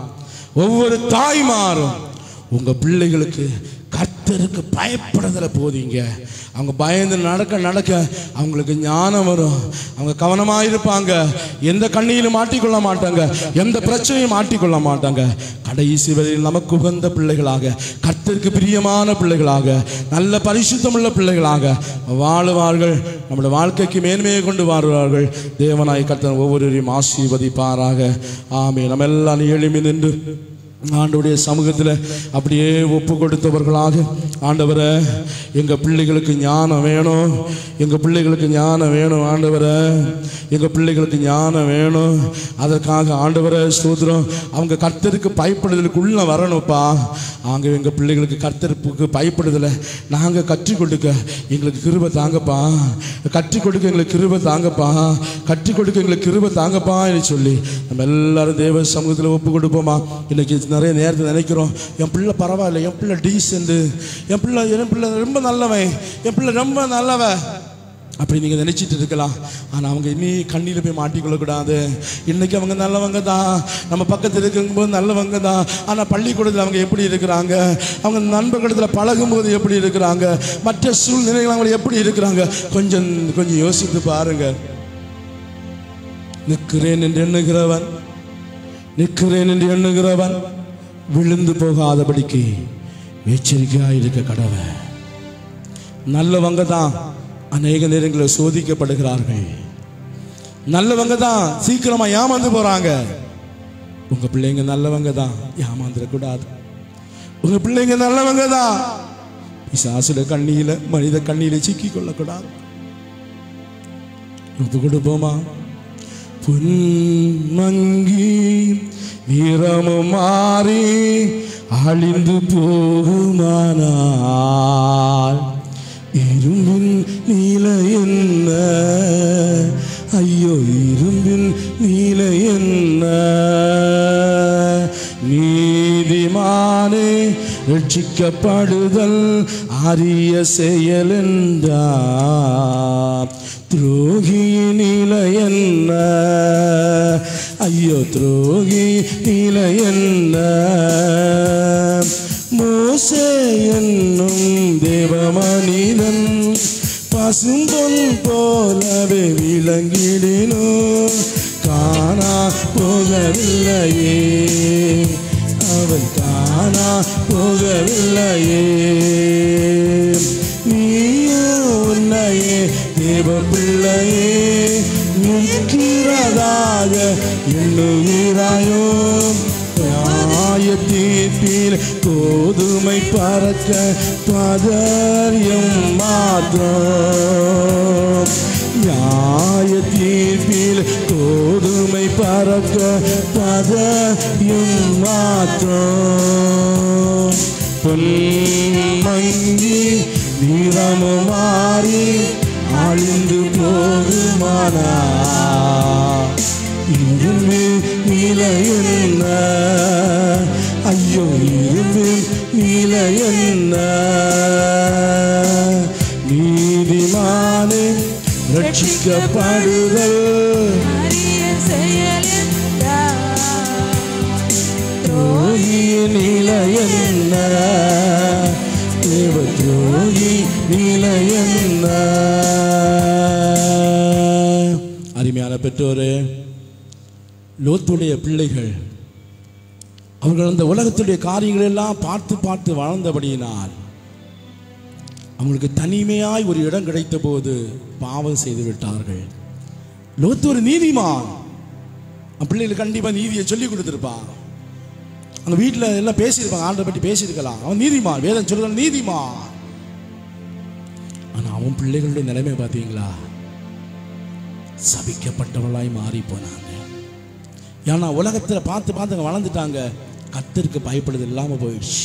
ஒவ்வொரு தாய்மாரும் உங்க பிள்ளைகளுக்கு கர்த்தருக்கு பயப்படுதலை போதிங்க அவங்க பயந்து நடக்க நடக்க அவங்களுக்கு ஞானம் வரும் அவங்க கவனமாக இருப்பாங்க எந்த கண்ணியிலும் மாட்டிக்கொள்ள மாட்டாங்க எந்த பிரச்சனையும் மாட்டிக்கொள்ள மாட்டாங்க கடைசி வரையில் நமக்கு உகந்த பிள்ளைகளாக கர்த்தருக்கு பிரியமான பிள்ளைகளாக நல்ல பரிசுத்தமுள்ள பிள்ளைகளாக வாழுவார்கள் நம்முடைய வாழ்க்கைக்கு மேன்மையை கொண்டு வாழ்வார்கள் தேவனாய் கர்த்தர் ஒவ்வொருவரையும் ஆசீர்வதிப்பாராக ஆமே நம்ம எல்லாம் எழுமி நின்று ஆண்டவருடைய சமூகத்தில் அப்படியே ஒப்பு கொடுத்தவர்களாக ஆண்டவரை எங்கள் பிள்ளைகளுக்கு ஞானம் வேணும் எங்கள் பிள்ளைகளுக்கு ஞானம் வேணும் ஆண்டவரை எங்கள் பிள்ளைகளுக்கு ஞானம் வேணும் அதற்காக ஆண்டவரை ஸ்தோத்திரம் அவங்க கர்த்தருக்கு பயப்படுதலுக்குள்ள வரணும்ப்பா அங்கே எங்கள் பிள்ளைகளுக்கு கர்த்தருக்கு பயப்படுதலை நாங்கள் கற்றுக் கொடுக்க எங்களுக்கு கிருபை தாங்கப்பா கற்றுக் கொடுக்க எங்களுக்கு கிருபை தாங்கப்பா கற்றுக் கொடுக்க எங்களுக்கு கிருபை தாங்கப்பா என்று சொல்லி நம்ம எல்லாரும் தேவ சமூகத்தில் ஒப்பு கொடுப்போமா இன்னைக்கு நிறைய நேரத்தில் நினைக்கிறோம் என் பிள்ளை பரவாயில்ல என் பிள்ளை டீசெண்டு என் பிள்ளை என் பிள்ளை ரொம்ப நல்லவன் என் பிள்ளை ரொம்ப நல்லவன் அப்படி நீங்கள் நினைச்சிட்டு இருக்கலாம் ஆனால் அவங்க இனி கண்ணியில் போய் மாட்டிக்கொள்ளக்கூடாது இன்னைக்கு அவங்க நல்லவங்க தான் நம்ம பக்கத்தில் இருக்கும்போது நல்லவங்க தான் ஆனால் பள்ளிக்கூடத்தில் அவங்க எப்படி இருக்கிறாங்க அவங்க நண்பர்களிடத்தில் பழகும்போது எப்படி இருக்கிறாங்க மற்ற சூழ்நிலைகள் அவங்க எப்படி இருக்கிறாங்க கொஞ்சம் கொஞ்சம் யோசித்து பாருங்க நிற்கிறேன் என்று எண்ணுகிறவன் நிற்கிறேன் என்று எண்ணுகிறவன் விழுந்து போகாதபடிக்கு எச்சரிக்கையாக இருக்க கடவை நல்லவங்க தான் அநேக நேரங்களில் சோதிக்கப்படுகிறார்கள் நல்லவங்க தான் சீக்கிரமா ஏமாந்து போறாங்க உங்க பிள்ளைங்க நல்லவங்க தான் ஏமாந்துடக்கூடாது உங்க பிள்ளைங்க நல்லவங்க தான் பிசாசுல கண்ணியில மனித கண்ணியில சிக்கி கொள்ளக்கூடாது ஒப்பு கொடுப்போமா புன்மங்கி வீரமும் மாறி அழிந்து போகுமானால் இரும்பின் நீல என்ன ஐயோ இரும்பின் நீல என்ன நீதிமானே ரட்சிக்கப்படுதல் அரிய செயல் என்றார் துரோகியின் நிலை என்ன ஐயோ துரோகி நிலை என்ன மோசே என்னும் தேவ மனிதன் பசும்பொன் போலவே விளங்கிடினோ காணா போகவில்லையே அவன் காணா போகவில்லையே நீயோ உன்னையே தேவ பிள்ளையே நிற்கிறதாக எண்ணுகிறாயோ நியாய தீர்ப்பில் கோதுமை பறக்க பதரியம் மாத்திரம் நியாய தீர்ப்பில் கோதுமை பறக்க பதரியம் மாத்திரம் பொன்மங்கி வீரமு மாறி அழிந்து போகுமானா இரும்பு நிலை என்ன ஐயோ இரும்பு நிலை என்ன நீதிமானே ரட்சிக்கப்படுதல் அரிய செயலென்றார். துரோகியின் நிலை என்ன தேவ துரோகி நிலை என்ன அருமையான பெற்றோரே லோத்துடைய பிள்ளைகள் அவர்கள் அந்த உலகத்துடைய காரியங்கள் எல்லாம் பார்த்து பார்த்து வளர்ந்தபடியினால் அவங்களுக்கு தனிமையாய் ஒரு இடம் கிடைத்த போது பாவம் செய்து விட்டார்கள் லோத்து ஒரு நீதிமான் அவன் பிள்ளைகளுக்கு கண்டிப்பா நீதியை சொல்லி கொடுத்துருப்பான் அவங்க வீட்டில் எல்லாம் பேசியிருப்பாங்க ஆண்டை பற்றி பேசியிருக்கலாம் அவன் நீதிமான் வேதம் சொல்லுறது நீதிமான் ஆனா அவன் பிள்ளைகளுடைய நிலைமை பார்த்தீங்களா சபிக்கப்பட்டவளாய் மாறி போனாங்க ஏன்னா உலகத்தில் பார்த்து பார்த்து அவங்க வளர்ந்துட்டாங்க கத்தருக்கு பயப்படுது இல்லாமல் போயிடுச்சு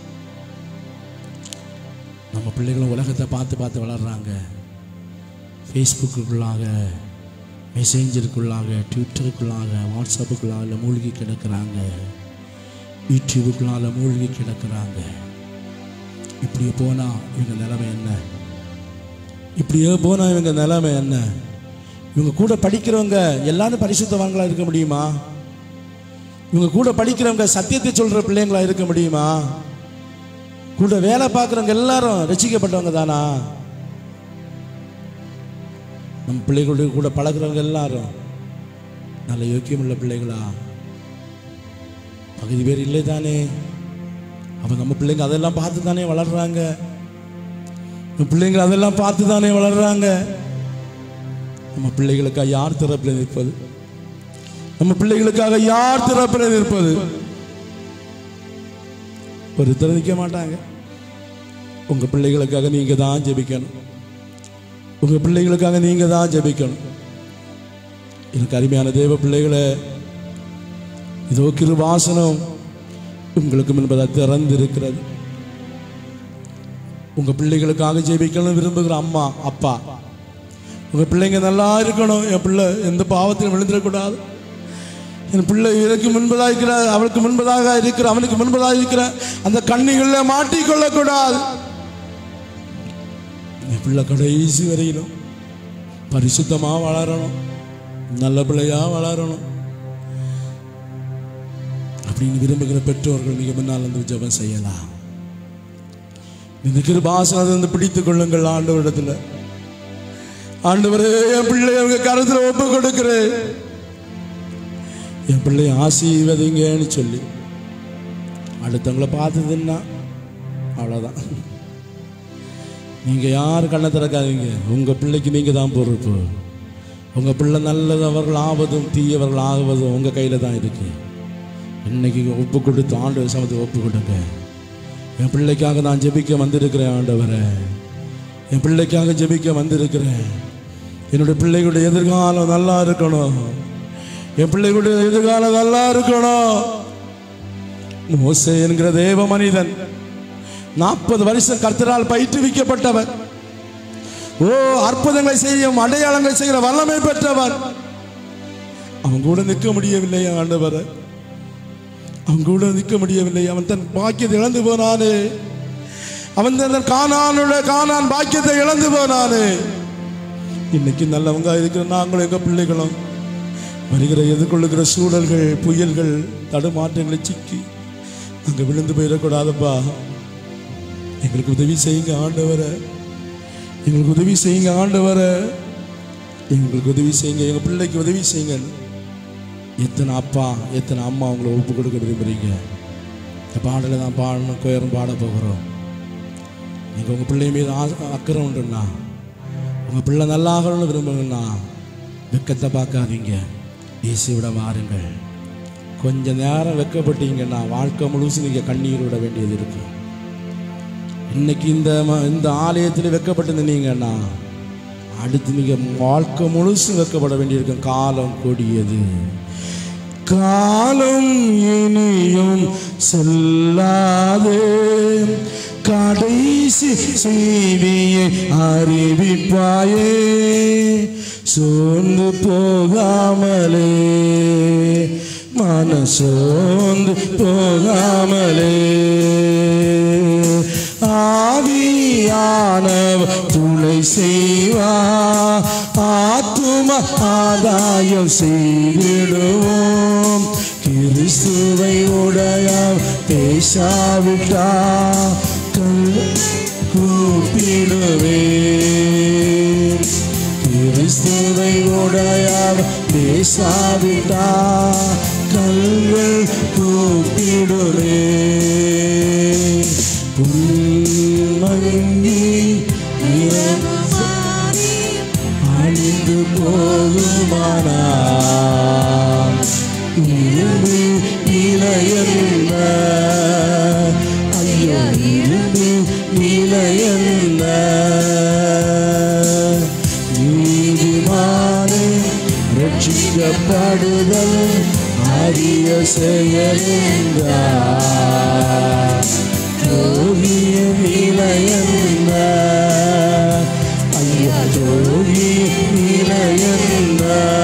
நம்ம பிள்ளைகளும் உலகத்தை பார்த்து பார்த்து வளர்றாங்க ஃபேஸ்புக்குள்ளாக மெசேஞ்சருக்குள்ளாக ட்விட்டருக்குள்ளாக வாட்ஸ்அப்புக்குள்ளாக மூழ்கி கிடக்கிறாங்க யூடியூபுக்குள்ளால மூழ்கி கிடக்கிறாங்க இப்படியே போனா இவங்க நிலைமை என்ன இப்படியே போனா இவங்க நிலைமை என்ன இவங்க கூட படிக்கிறவங்க எல்லாரும் பரிசுத்தவான்களா இருக்க முடியுமா இவங்க கூட படிக்கிறவங்க சத்தியத்தை சொல்ற பிள்ளைங்களா இருக்க முடியுமா கூட வேலை பார்க்குறவங்க எல்லாரும் ரசிக்கப்பட்டவங்க தானா நம்ம பிள்ளைகளுடைய கூட பழகுறவங்க எல்லாரும் நல்ல யோக்கியமுள்ள பிள்ளைகளா பகுதி பேர் இல்லை தானே அப்போ நம்ம பிள்ளைங்க அதெல்லாம் பார்த்து தானே வளர்றாங்க நம்ம பிள்ளைங்க அதெல்லாம் பார்த்து தானே வளர்றாங்க நம்ம பிள்ளைகளுக்காக யார் திறப்பில் நிற்பது நம்ம பிள்ளைகளுக்காக யார் திறப்பில் நிற்பது ஒருத்தர் நிற்க மாட்டாங்க உங்க பிள்ளைகளுக்காக நீங்க தான் ஜெபிக்கணும் உங்க பிள்ளைகளுக்காக நீங்க தான் ஜெபிக்கணும் எனக்கு அருமையான தேவ பிள்ளைகளே இதோ கிருபாசனம் உங்களுக்கு முன்பதாக திறந்து இருக்கிறது உங்க பிள்ளைகளுக்காக ஜெபிக்கணும் விரும்புகிற அம்மா அப்பா உங்க பிள்ளைங்க நல்லா இருக்கணும் என் பிள்ளை எந்த பாவத்திலும் விழுந்துடக்கூடாது என் பிள்ளை இதற்கு முன்பதாக இருக்கிற அவளுக்கு முன்பதாக இருக்கிற அவனுக்கு முன்பதாக இருக்கிற அந்த கண்ணிகளில் மாட்டிக்கொள்ளக்கூடாது என் பிள்ளை கடைசி வரையிலும் பரிசுத்தமா வளரணும் நல்ல பிள்ளையா வளரணும் அப்படின்னு விரும்புகிற பெற்றோர்கள் நீங்க முன்னால் வந்து ஜெபம் செய்யலாம் இந்த கிருபாசனத்தை வந்து பிடித்துக் கொள்ளுங்கள் ஆண்டவரிடத்துல ஆண்டவரே என் பிள்ளை உங்க கருத்துல ஒப்பு கொடுக்கிறேன் என் பிள்ளை ஆசீர்வதிங்கன்னு சொல்லி அடுத்தவங்கள பார்த்ததுன்னா அவ்வளோதான் நீங்க யார் கண்ணை திறக்காதீங்க உங்க பிள்ளைக்கு நீங்க தான் பொறுப்பு உங்க பிள்ளை நல்லதவர்கள் ஆவதும் தீயவர்கள் ஆகுவதும் உங்க கையில தான் இருக்கு இன்னைக்கு ஒப்பு கொடுத்து ஆண்டு சமத்தை ஒப்பு கொடுங்க என் பிள்ளைக்காக நான் ஜெபிக்க வந்திருக்கிறேன் ஆண்டவரே என் பிள்ளைக்காக ஜெபிக்க வந்திருக்கிறேன் என்னுடைய பிள்ளைகளுடைய எதிர்காலம் நல்லா இருக்கணும் என் பிள்ளைகளுடைய எதிர்காலம் நல்லா இருக்கணும் மோசே என்கிற தேவ மனிதன் நாற்பது வருஷம் கர்த்தரால் பயிற்றுவிக்கப்பட்டவர் ஓ அற்புதங்களை செய்யும் அடையாளங்களை செய்கிற வல்லமை பெற்றவர் அவன் கூட நிற்க முடியவில்லை ஆண்டவர் அவன் கூட நிற்க முடியவில்லை அவன் தன் பாக்கியத்தை இழந்து போனானே அவன் தன் காணானுடைய காணான் பாக்கியத்தை இழந்து போனானே இன்னைக்கு நல்லவங்க இருக்கிற நாங்களும் எங்க பிள்ளைகளும் வருகிற எதிர்கொள்ளுகிற சூழல்கள் புயல்கள் தடுமாற்றங்களை சிக்கி அங்க விழுந்து போயிடக்கூடாதப்பா எங்களுக்கு உதவி செய்யுங்க ஆண்டவரை எங்களுக்கு உதவி செய்யுங்க ஆண்டவரை எங்களுக்கு உதவி செய்யுங்க எங்க பிள்ளைக்கு உதவி செய்யுங்க எத்தனை அப்பா எத்தனை அம்மா அவங்கள ஒப்பு கொடுக்க விரும்புறீங்க இந்த பாடலை தான் பாடணும் கோயரும் பாட போகிறோம் நீங்கள் உங்கள் பிள்ளை மீது ஆ- அக்கறை உண்டுண்ணா உங்கள் பிள்ளை நல்லாகணும்னு விரும்புங்கண்ணா வெக்கத்தை பார்க்காதீங்க இயேசுவிட வாருங்கள் கொஞ்ச நேரம் வெக்கப்பட்டீங்கன்னா வாழ்க்கை முழுசும் நீங்கள் கண்ணீர் விட வேண்டியது இருக்கும் இன்னைக்கு இந்த ம- இந்த ஆலயத்தில் வெக்கப்பட்டு நின்னீங்கன்னா அடுத்து நீங்க வாழ்க்கை முழுசும் வெக்கப்பட வேண்டியிருக்கும் காலம் கொடியது காலம் இனியும் செல்லாதே கடைசி செய்தியை அறிவிப்பாயே சோர்ந்து போகாமலே மனசோர்ந்து போகாமலே ஆவியானவர் துணை செய்வா ஆத்தும ஆதாயம் செய்திடுவோம் கிறிஸ்துவை உடைய பேசாவிட்டா கூப்பிடுவே கிறிஸ்துவை உடையார் பேசாவிட்டா கல்கள் கூப்பிடுவே புல்மங்கி அழிந்து போகுமானா இருந்து இளையல்ல ஐயா இருந்து இளையல்ல நீதிமானே ரட்சிக்கப்படுதல் அரிய செயலென்றார் ஜோகிய நிலையல்ல ஐயா ஜோகி நிலையல்ல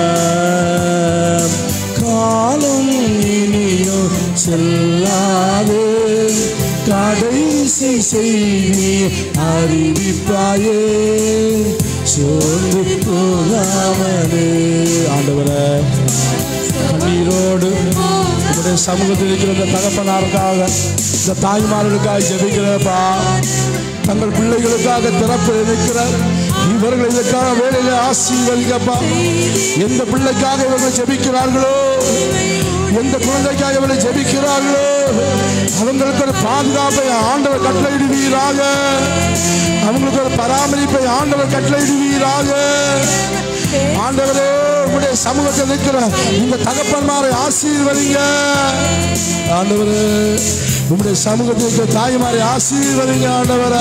காலம் இனியோ செல்லாது கடைசி செய்தி அறிவிப்பாயே சோர்ந்து போகாமலே ஆண்டவரே கண்ணீரோடு உங்களுடைய சமூகத்தில் இருக்கிற இந்த தகப்பனாருக்காக இந்த தாய்மார்களுக்காக ஜெபிக்கிறப்பா தங்கள் பிள்ளைகளுக்காக திறப்பு நிற்கிற இவர்கள் இதற்காக வேலையில ஆசீர்வதிக்கப்பா எந்த பிள்ளைக்காக இவர்கள் ஜெபிக்கிறார்களோ எந்த குழந்தைக்காக இவர்கள் ஜெபிக்கிறார்களோ அவங்களுக்கு ஒரு பாதுகாப்பை ஆண்டவர் கட்டளையிடுவீராக அவங்களுக்கு ஒரு பராமரிப்பை ஆண்டவர் கட்டளையிடுவீராக ஆண்டவரே உங்களுடைய சமூகத்தில் நிற்கிற இந்த தகப்பன்மாரை ஆசீர்வதிங்க ஆண்டவரே உங்களுடைய சமூகத்தில் இருக்கிற தாய்மாரை ஆசீர்வதிங்க ஆண்டவரே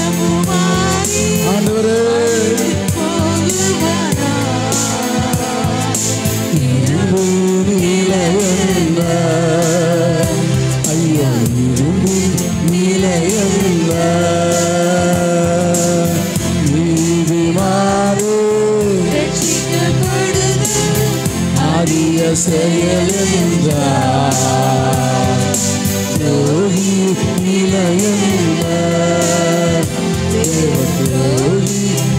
ஆண்டவரே இரும்பு நிலையல்ல ஐயா இரும்பு நிலையல்ல நீதிமாறு அரிய செயலென்றார் யோகி நிலையல்ல தேவயோகி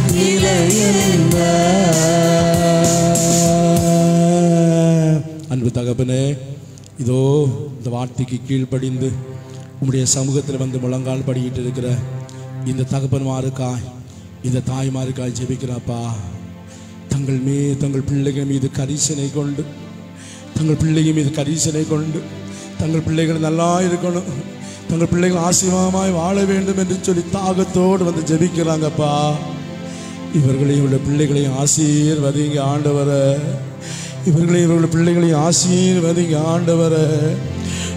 நிலையல்ல அன்பு தகப்பனே இதோ இந்த வார்த்தைக்கு கீழ்ப்படிந்து உம்முடைய சமூகத்தில் வந்து முழங்கால் படிக்கிட்டு இருக்கிற இந்த தகப்பன்மாருக்காய் இந்த தாய்மாருக்காய் ஜெபிக்கிறாப்பா தங்கள் மீ தங்கள் பிள்ளைகள் மீது கரிசனை கொண்டு தங்கள் பிள்ளைகள் மீது கரிசனை கொண்டு தங்கள் பிள்ளைகள் நல்லா இருக்கணும் தங்கள் பிள்ளைகள் ஆசீர்வாதமாய் வாழ வேண்டும் என்று சொல்லி தாகத்தோடு வந்து ஜெபிக்கிறாங்கப்பா இவர்களையும் இவருடைய பிள்ளைகளையும் ஆசீர்வதிங்க ஆண்டவரை இவர்களையும் இவர்களுடைய பிள்ளைகளையும் ஆசீர்வதிங்க ஆண்டவரை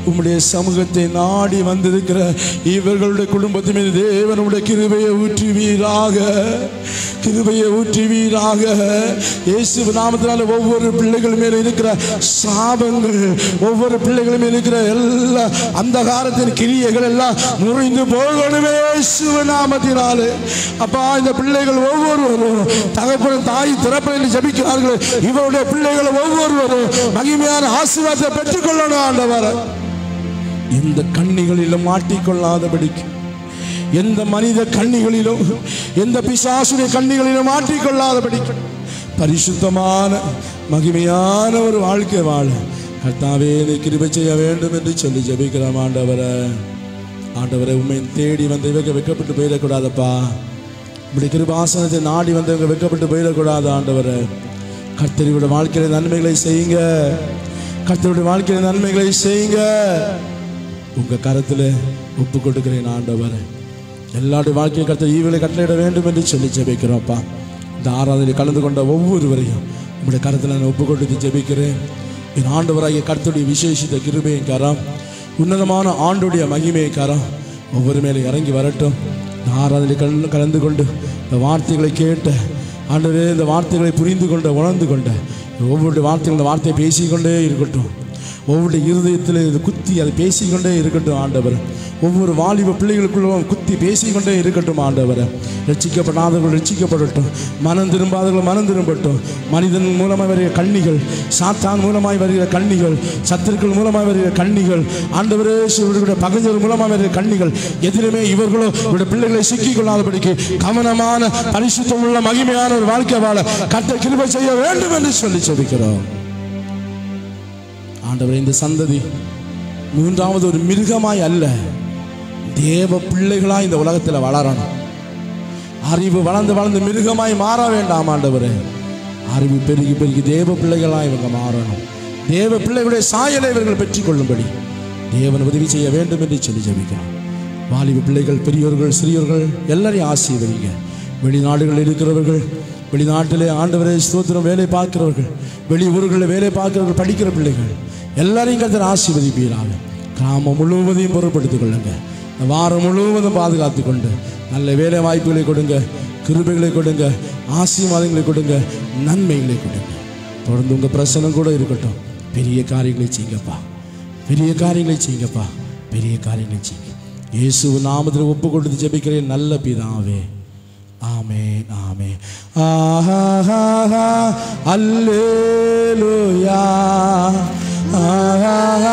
உம்முடைய சமூகத்தை நாடி வந்திருக்கிற இவர்களுடைய குடும்பத்தின் மீது தேவன் உம்முடைய கிருபையை ஊற்றுவீராக கிருபையை ஊற்றுவீராக இயேசு நாமத்தினால ஒவ்வொரு பிள்ளைகள் மேல இருக்கிற சாபங்கள் ஒவ்வொரு பிள்ளைகள் மேல இருக்கிற எல்லா அந்தகாரத்தின் கிரியைகள் எல்லாம் முறிந்து போகணுமே இயேசு நாமத்தினாலே அப்பா இந்த பிள்ளைகள் ஒவ்வொருவரும் தகப்பனும் தாய் திறப்பதில் ஜபிக்கிறார்கள் இவருடைய பிள்ளைகள் ஒவ்வொருவரும் மகிமையான ஆசீர்வாதத்தை பெற்றுக்கொள்ளணும் ஆண்டவர் எந்த கண்ணிகளிலும் மாட்டிக்கொள்ளாதபடிக்கு எந்த மனித கண்ணிகளிலும் எந்த பிசாசுடைய கண்ணிகளிலும் மாட்டிக்கொள்ளாதபடிக்கு பரிசுத்தமான மகிமையான ஒரு வாழ்க்கை வாழ கர்த்தாவே நீ கிருபை செய்ய வேண்டும் என்று சொல்லி ஜெபிக்கிறோம் ஆண்டவரை ஆண்டவரை உண்மை தேடி வந்து இவங்க வெக்கப்பட்டு போயிடக்கூடாதப்பா இப்படி கிருபாசனத்தை நாடி வந்தவங்க வெக்கப்பட்டு போயிடக்கூடாது ஆண்டவரை கர்த்தரியோட வாழ்க்கையில நன்மைகளை செய்யுங்க கர்த்தருடைய வாழ்க்கையில நன்மைகளை செய்யுங்க உங்க கரத்துல ஒப்பு கொடுக்கிறேன் ஆண்டவரை எல்லாருடைய வாழ்க்கையை கருத்து ஈவிலை கட்டளையிட வேண்டும் என்று சொல்லி ஜெபிக்கிறோம்ப்பா இந்த ஆராதனையில் கலந்து கொண்ட ஒவ்வொருவரையும் உங்களுடைய கருத்தில் நான் ஒப்பு கொடுத்து ஜெபிக்கிறேன் என் ஆண்டவராகிய கர்த்தருடைய விசேஷித்த கிருபையின் கரம் உன்னதமான ஆண்டுடைய மகிமையை கரம் ஒவ்வொரு மேலே இறங்கி வரட்டும் இந்த ஆராதனையில் கலந்து கலந்து கொண்டு இந்த வார்த்தைகளை கேட்ட ஆண்டவரே இந்த வார்த்தைகளை புரிந்து கொண்ட உணர்ந்து கொண்ட ஒவ்வொரு வார்த்தைகள் இந்த வார்த்தையை பேசிக்கொண்டே இருக்கட்டும் ஒவ்வொரு இருதயத்தில் இது குத்தி அதை பேசிக்கொண்டே இருக்கட்டும் ஆண்டவர் ஒவ்வொரு வாலிப பிள்ளைகளுக்குள்ளும் குத்தி பேசிக்கொண்டே இருக்கட்டும் ஆண்டவர் ரட்சிக்கப்படாதவர்கள் ரட்சிக்கப்படட்டும் மனம் திரும்பாதவர்கள் மனம் திரும்பட்டும் மனிதன் மூலமாய் வருகிற கண்ணிகள் சாத்தான் மூலமாய் வருகிற கண்ணிகள் சத்துருக்கள் மூலமாய் வருகிற கண்ணிகள் ஆண்டவரே இவர்களுடைய பகைஞர் மூலமாய் வருகிற கண்ணிகள் எதிலுமே இவர்களோ இவருடைய பிள்ளைகளை சிக்கிக் கொள்ளாதபடிக்கு கவனமான பரிசுத்தம் உள்ள மகிமையான ஒரு வாழ்க்கை வாழ கர்த்தர் கிருபை செய்ய வேண்டும் என்று சொல்லி செபிக்கிறோம் ஆண்டவர் இந்த சந்ததி மூன்றாவது ஒரு மிருகமாய் அல்ல தேவ பிள்ளைகளாய் இந்த உலகத்தில் வளரணும் அறிவு வளர்ந்து வளர்ந்து மிருகமாய் மாற வேண்டாம் ஆண்டவரே அறிவு பெருகி பெருகி தேவ பிள்ளைகளாய் இவங்க மாறணும் தேவ பிள்ளைகளுடைய சாயலை இவர்கள் பெற்றுக்கொள்ளும்படி தேவன் உதவி செய்ய வேண்டும் என்று சொல்லி ஜெபிக்கிறோம் வாலிப பிள்ளைகள் பெரியோர்கள் சிறியோர்கள் எல்லாரையும் ஆசீர்வதிங்க வெளிநாடுகளில் இருக்கிறவர்கள் வெளிநாட்டிலே ஆண்டவரே ஸ்தோத்திரம் வேலை பார்க்கிறவர்கள் வெளி ஊர்களில் வேலை பார்க்கிறவர்கள் படிக்கிற பிள்ளைகள் எல்லாரையும் கருத்தர் ஆசீர்வதிப்பீராக கிராமம் முழுவதையும் பொருட்படுத்திக் கொள்ளுங்க இந்த வாரம் முழுவதும் பாதுகாத்து கொண்டு நல்ல வேலை வாய்ப்புகளை கொடுங்க கிருபைகளை கொடுங்க ஆசீர்வாதங்களை கொடுங்க நன்மைகளை கொடுங்க தொடர்ந்து உங்கள் பிரசனம் கூட இருக்கட்டும் பெரிய காரியங்களை செய்யுங்கப்பா பெரிய காரியங்களை செய்யுங்கப்பா பெரிய காரியங்களை செய்யுங்க இயேசு நாமத்தில் ஒப்பு கொடுத்து ஜெபிக்கிறேன் நல்ல பிதாவே ஆமென் ஆமென் ஆஹா அல்லேலூயா ஆஹா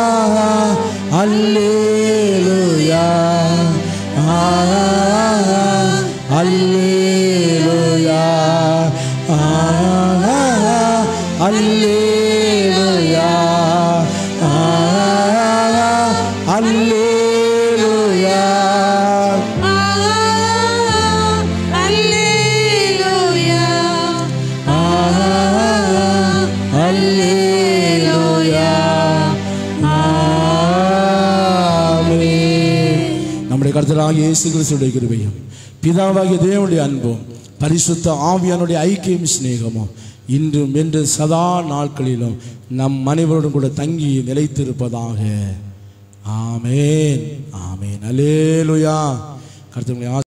அல்லேலூயா ஆஹா அல்லேலூயா ஆஹா அல்லேலூயா ஆஹா அல்லேலூயா நம்முடைய கர்த்தராகிய இயேசு கிறிஸ்துடைய கிருபையும் பிதாவாகிய தேவனுடைய அன்பும் பரிசுத்த ஆவியானுடைய ஐக்கியம் சிநேகமும் இன்றும் என்று சதா நாட்களிலும் நம் அனைவரோடும் கூட தங்கி நிலைத்திருப்பதாக ஆமேன் ஆமேன் அலேலுயா கர்த்தருடைய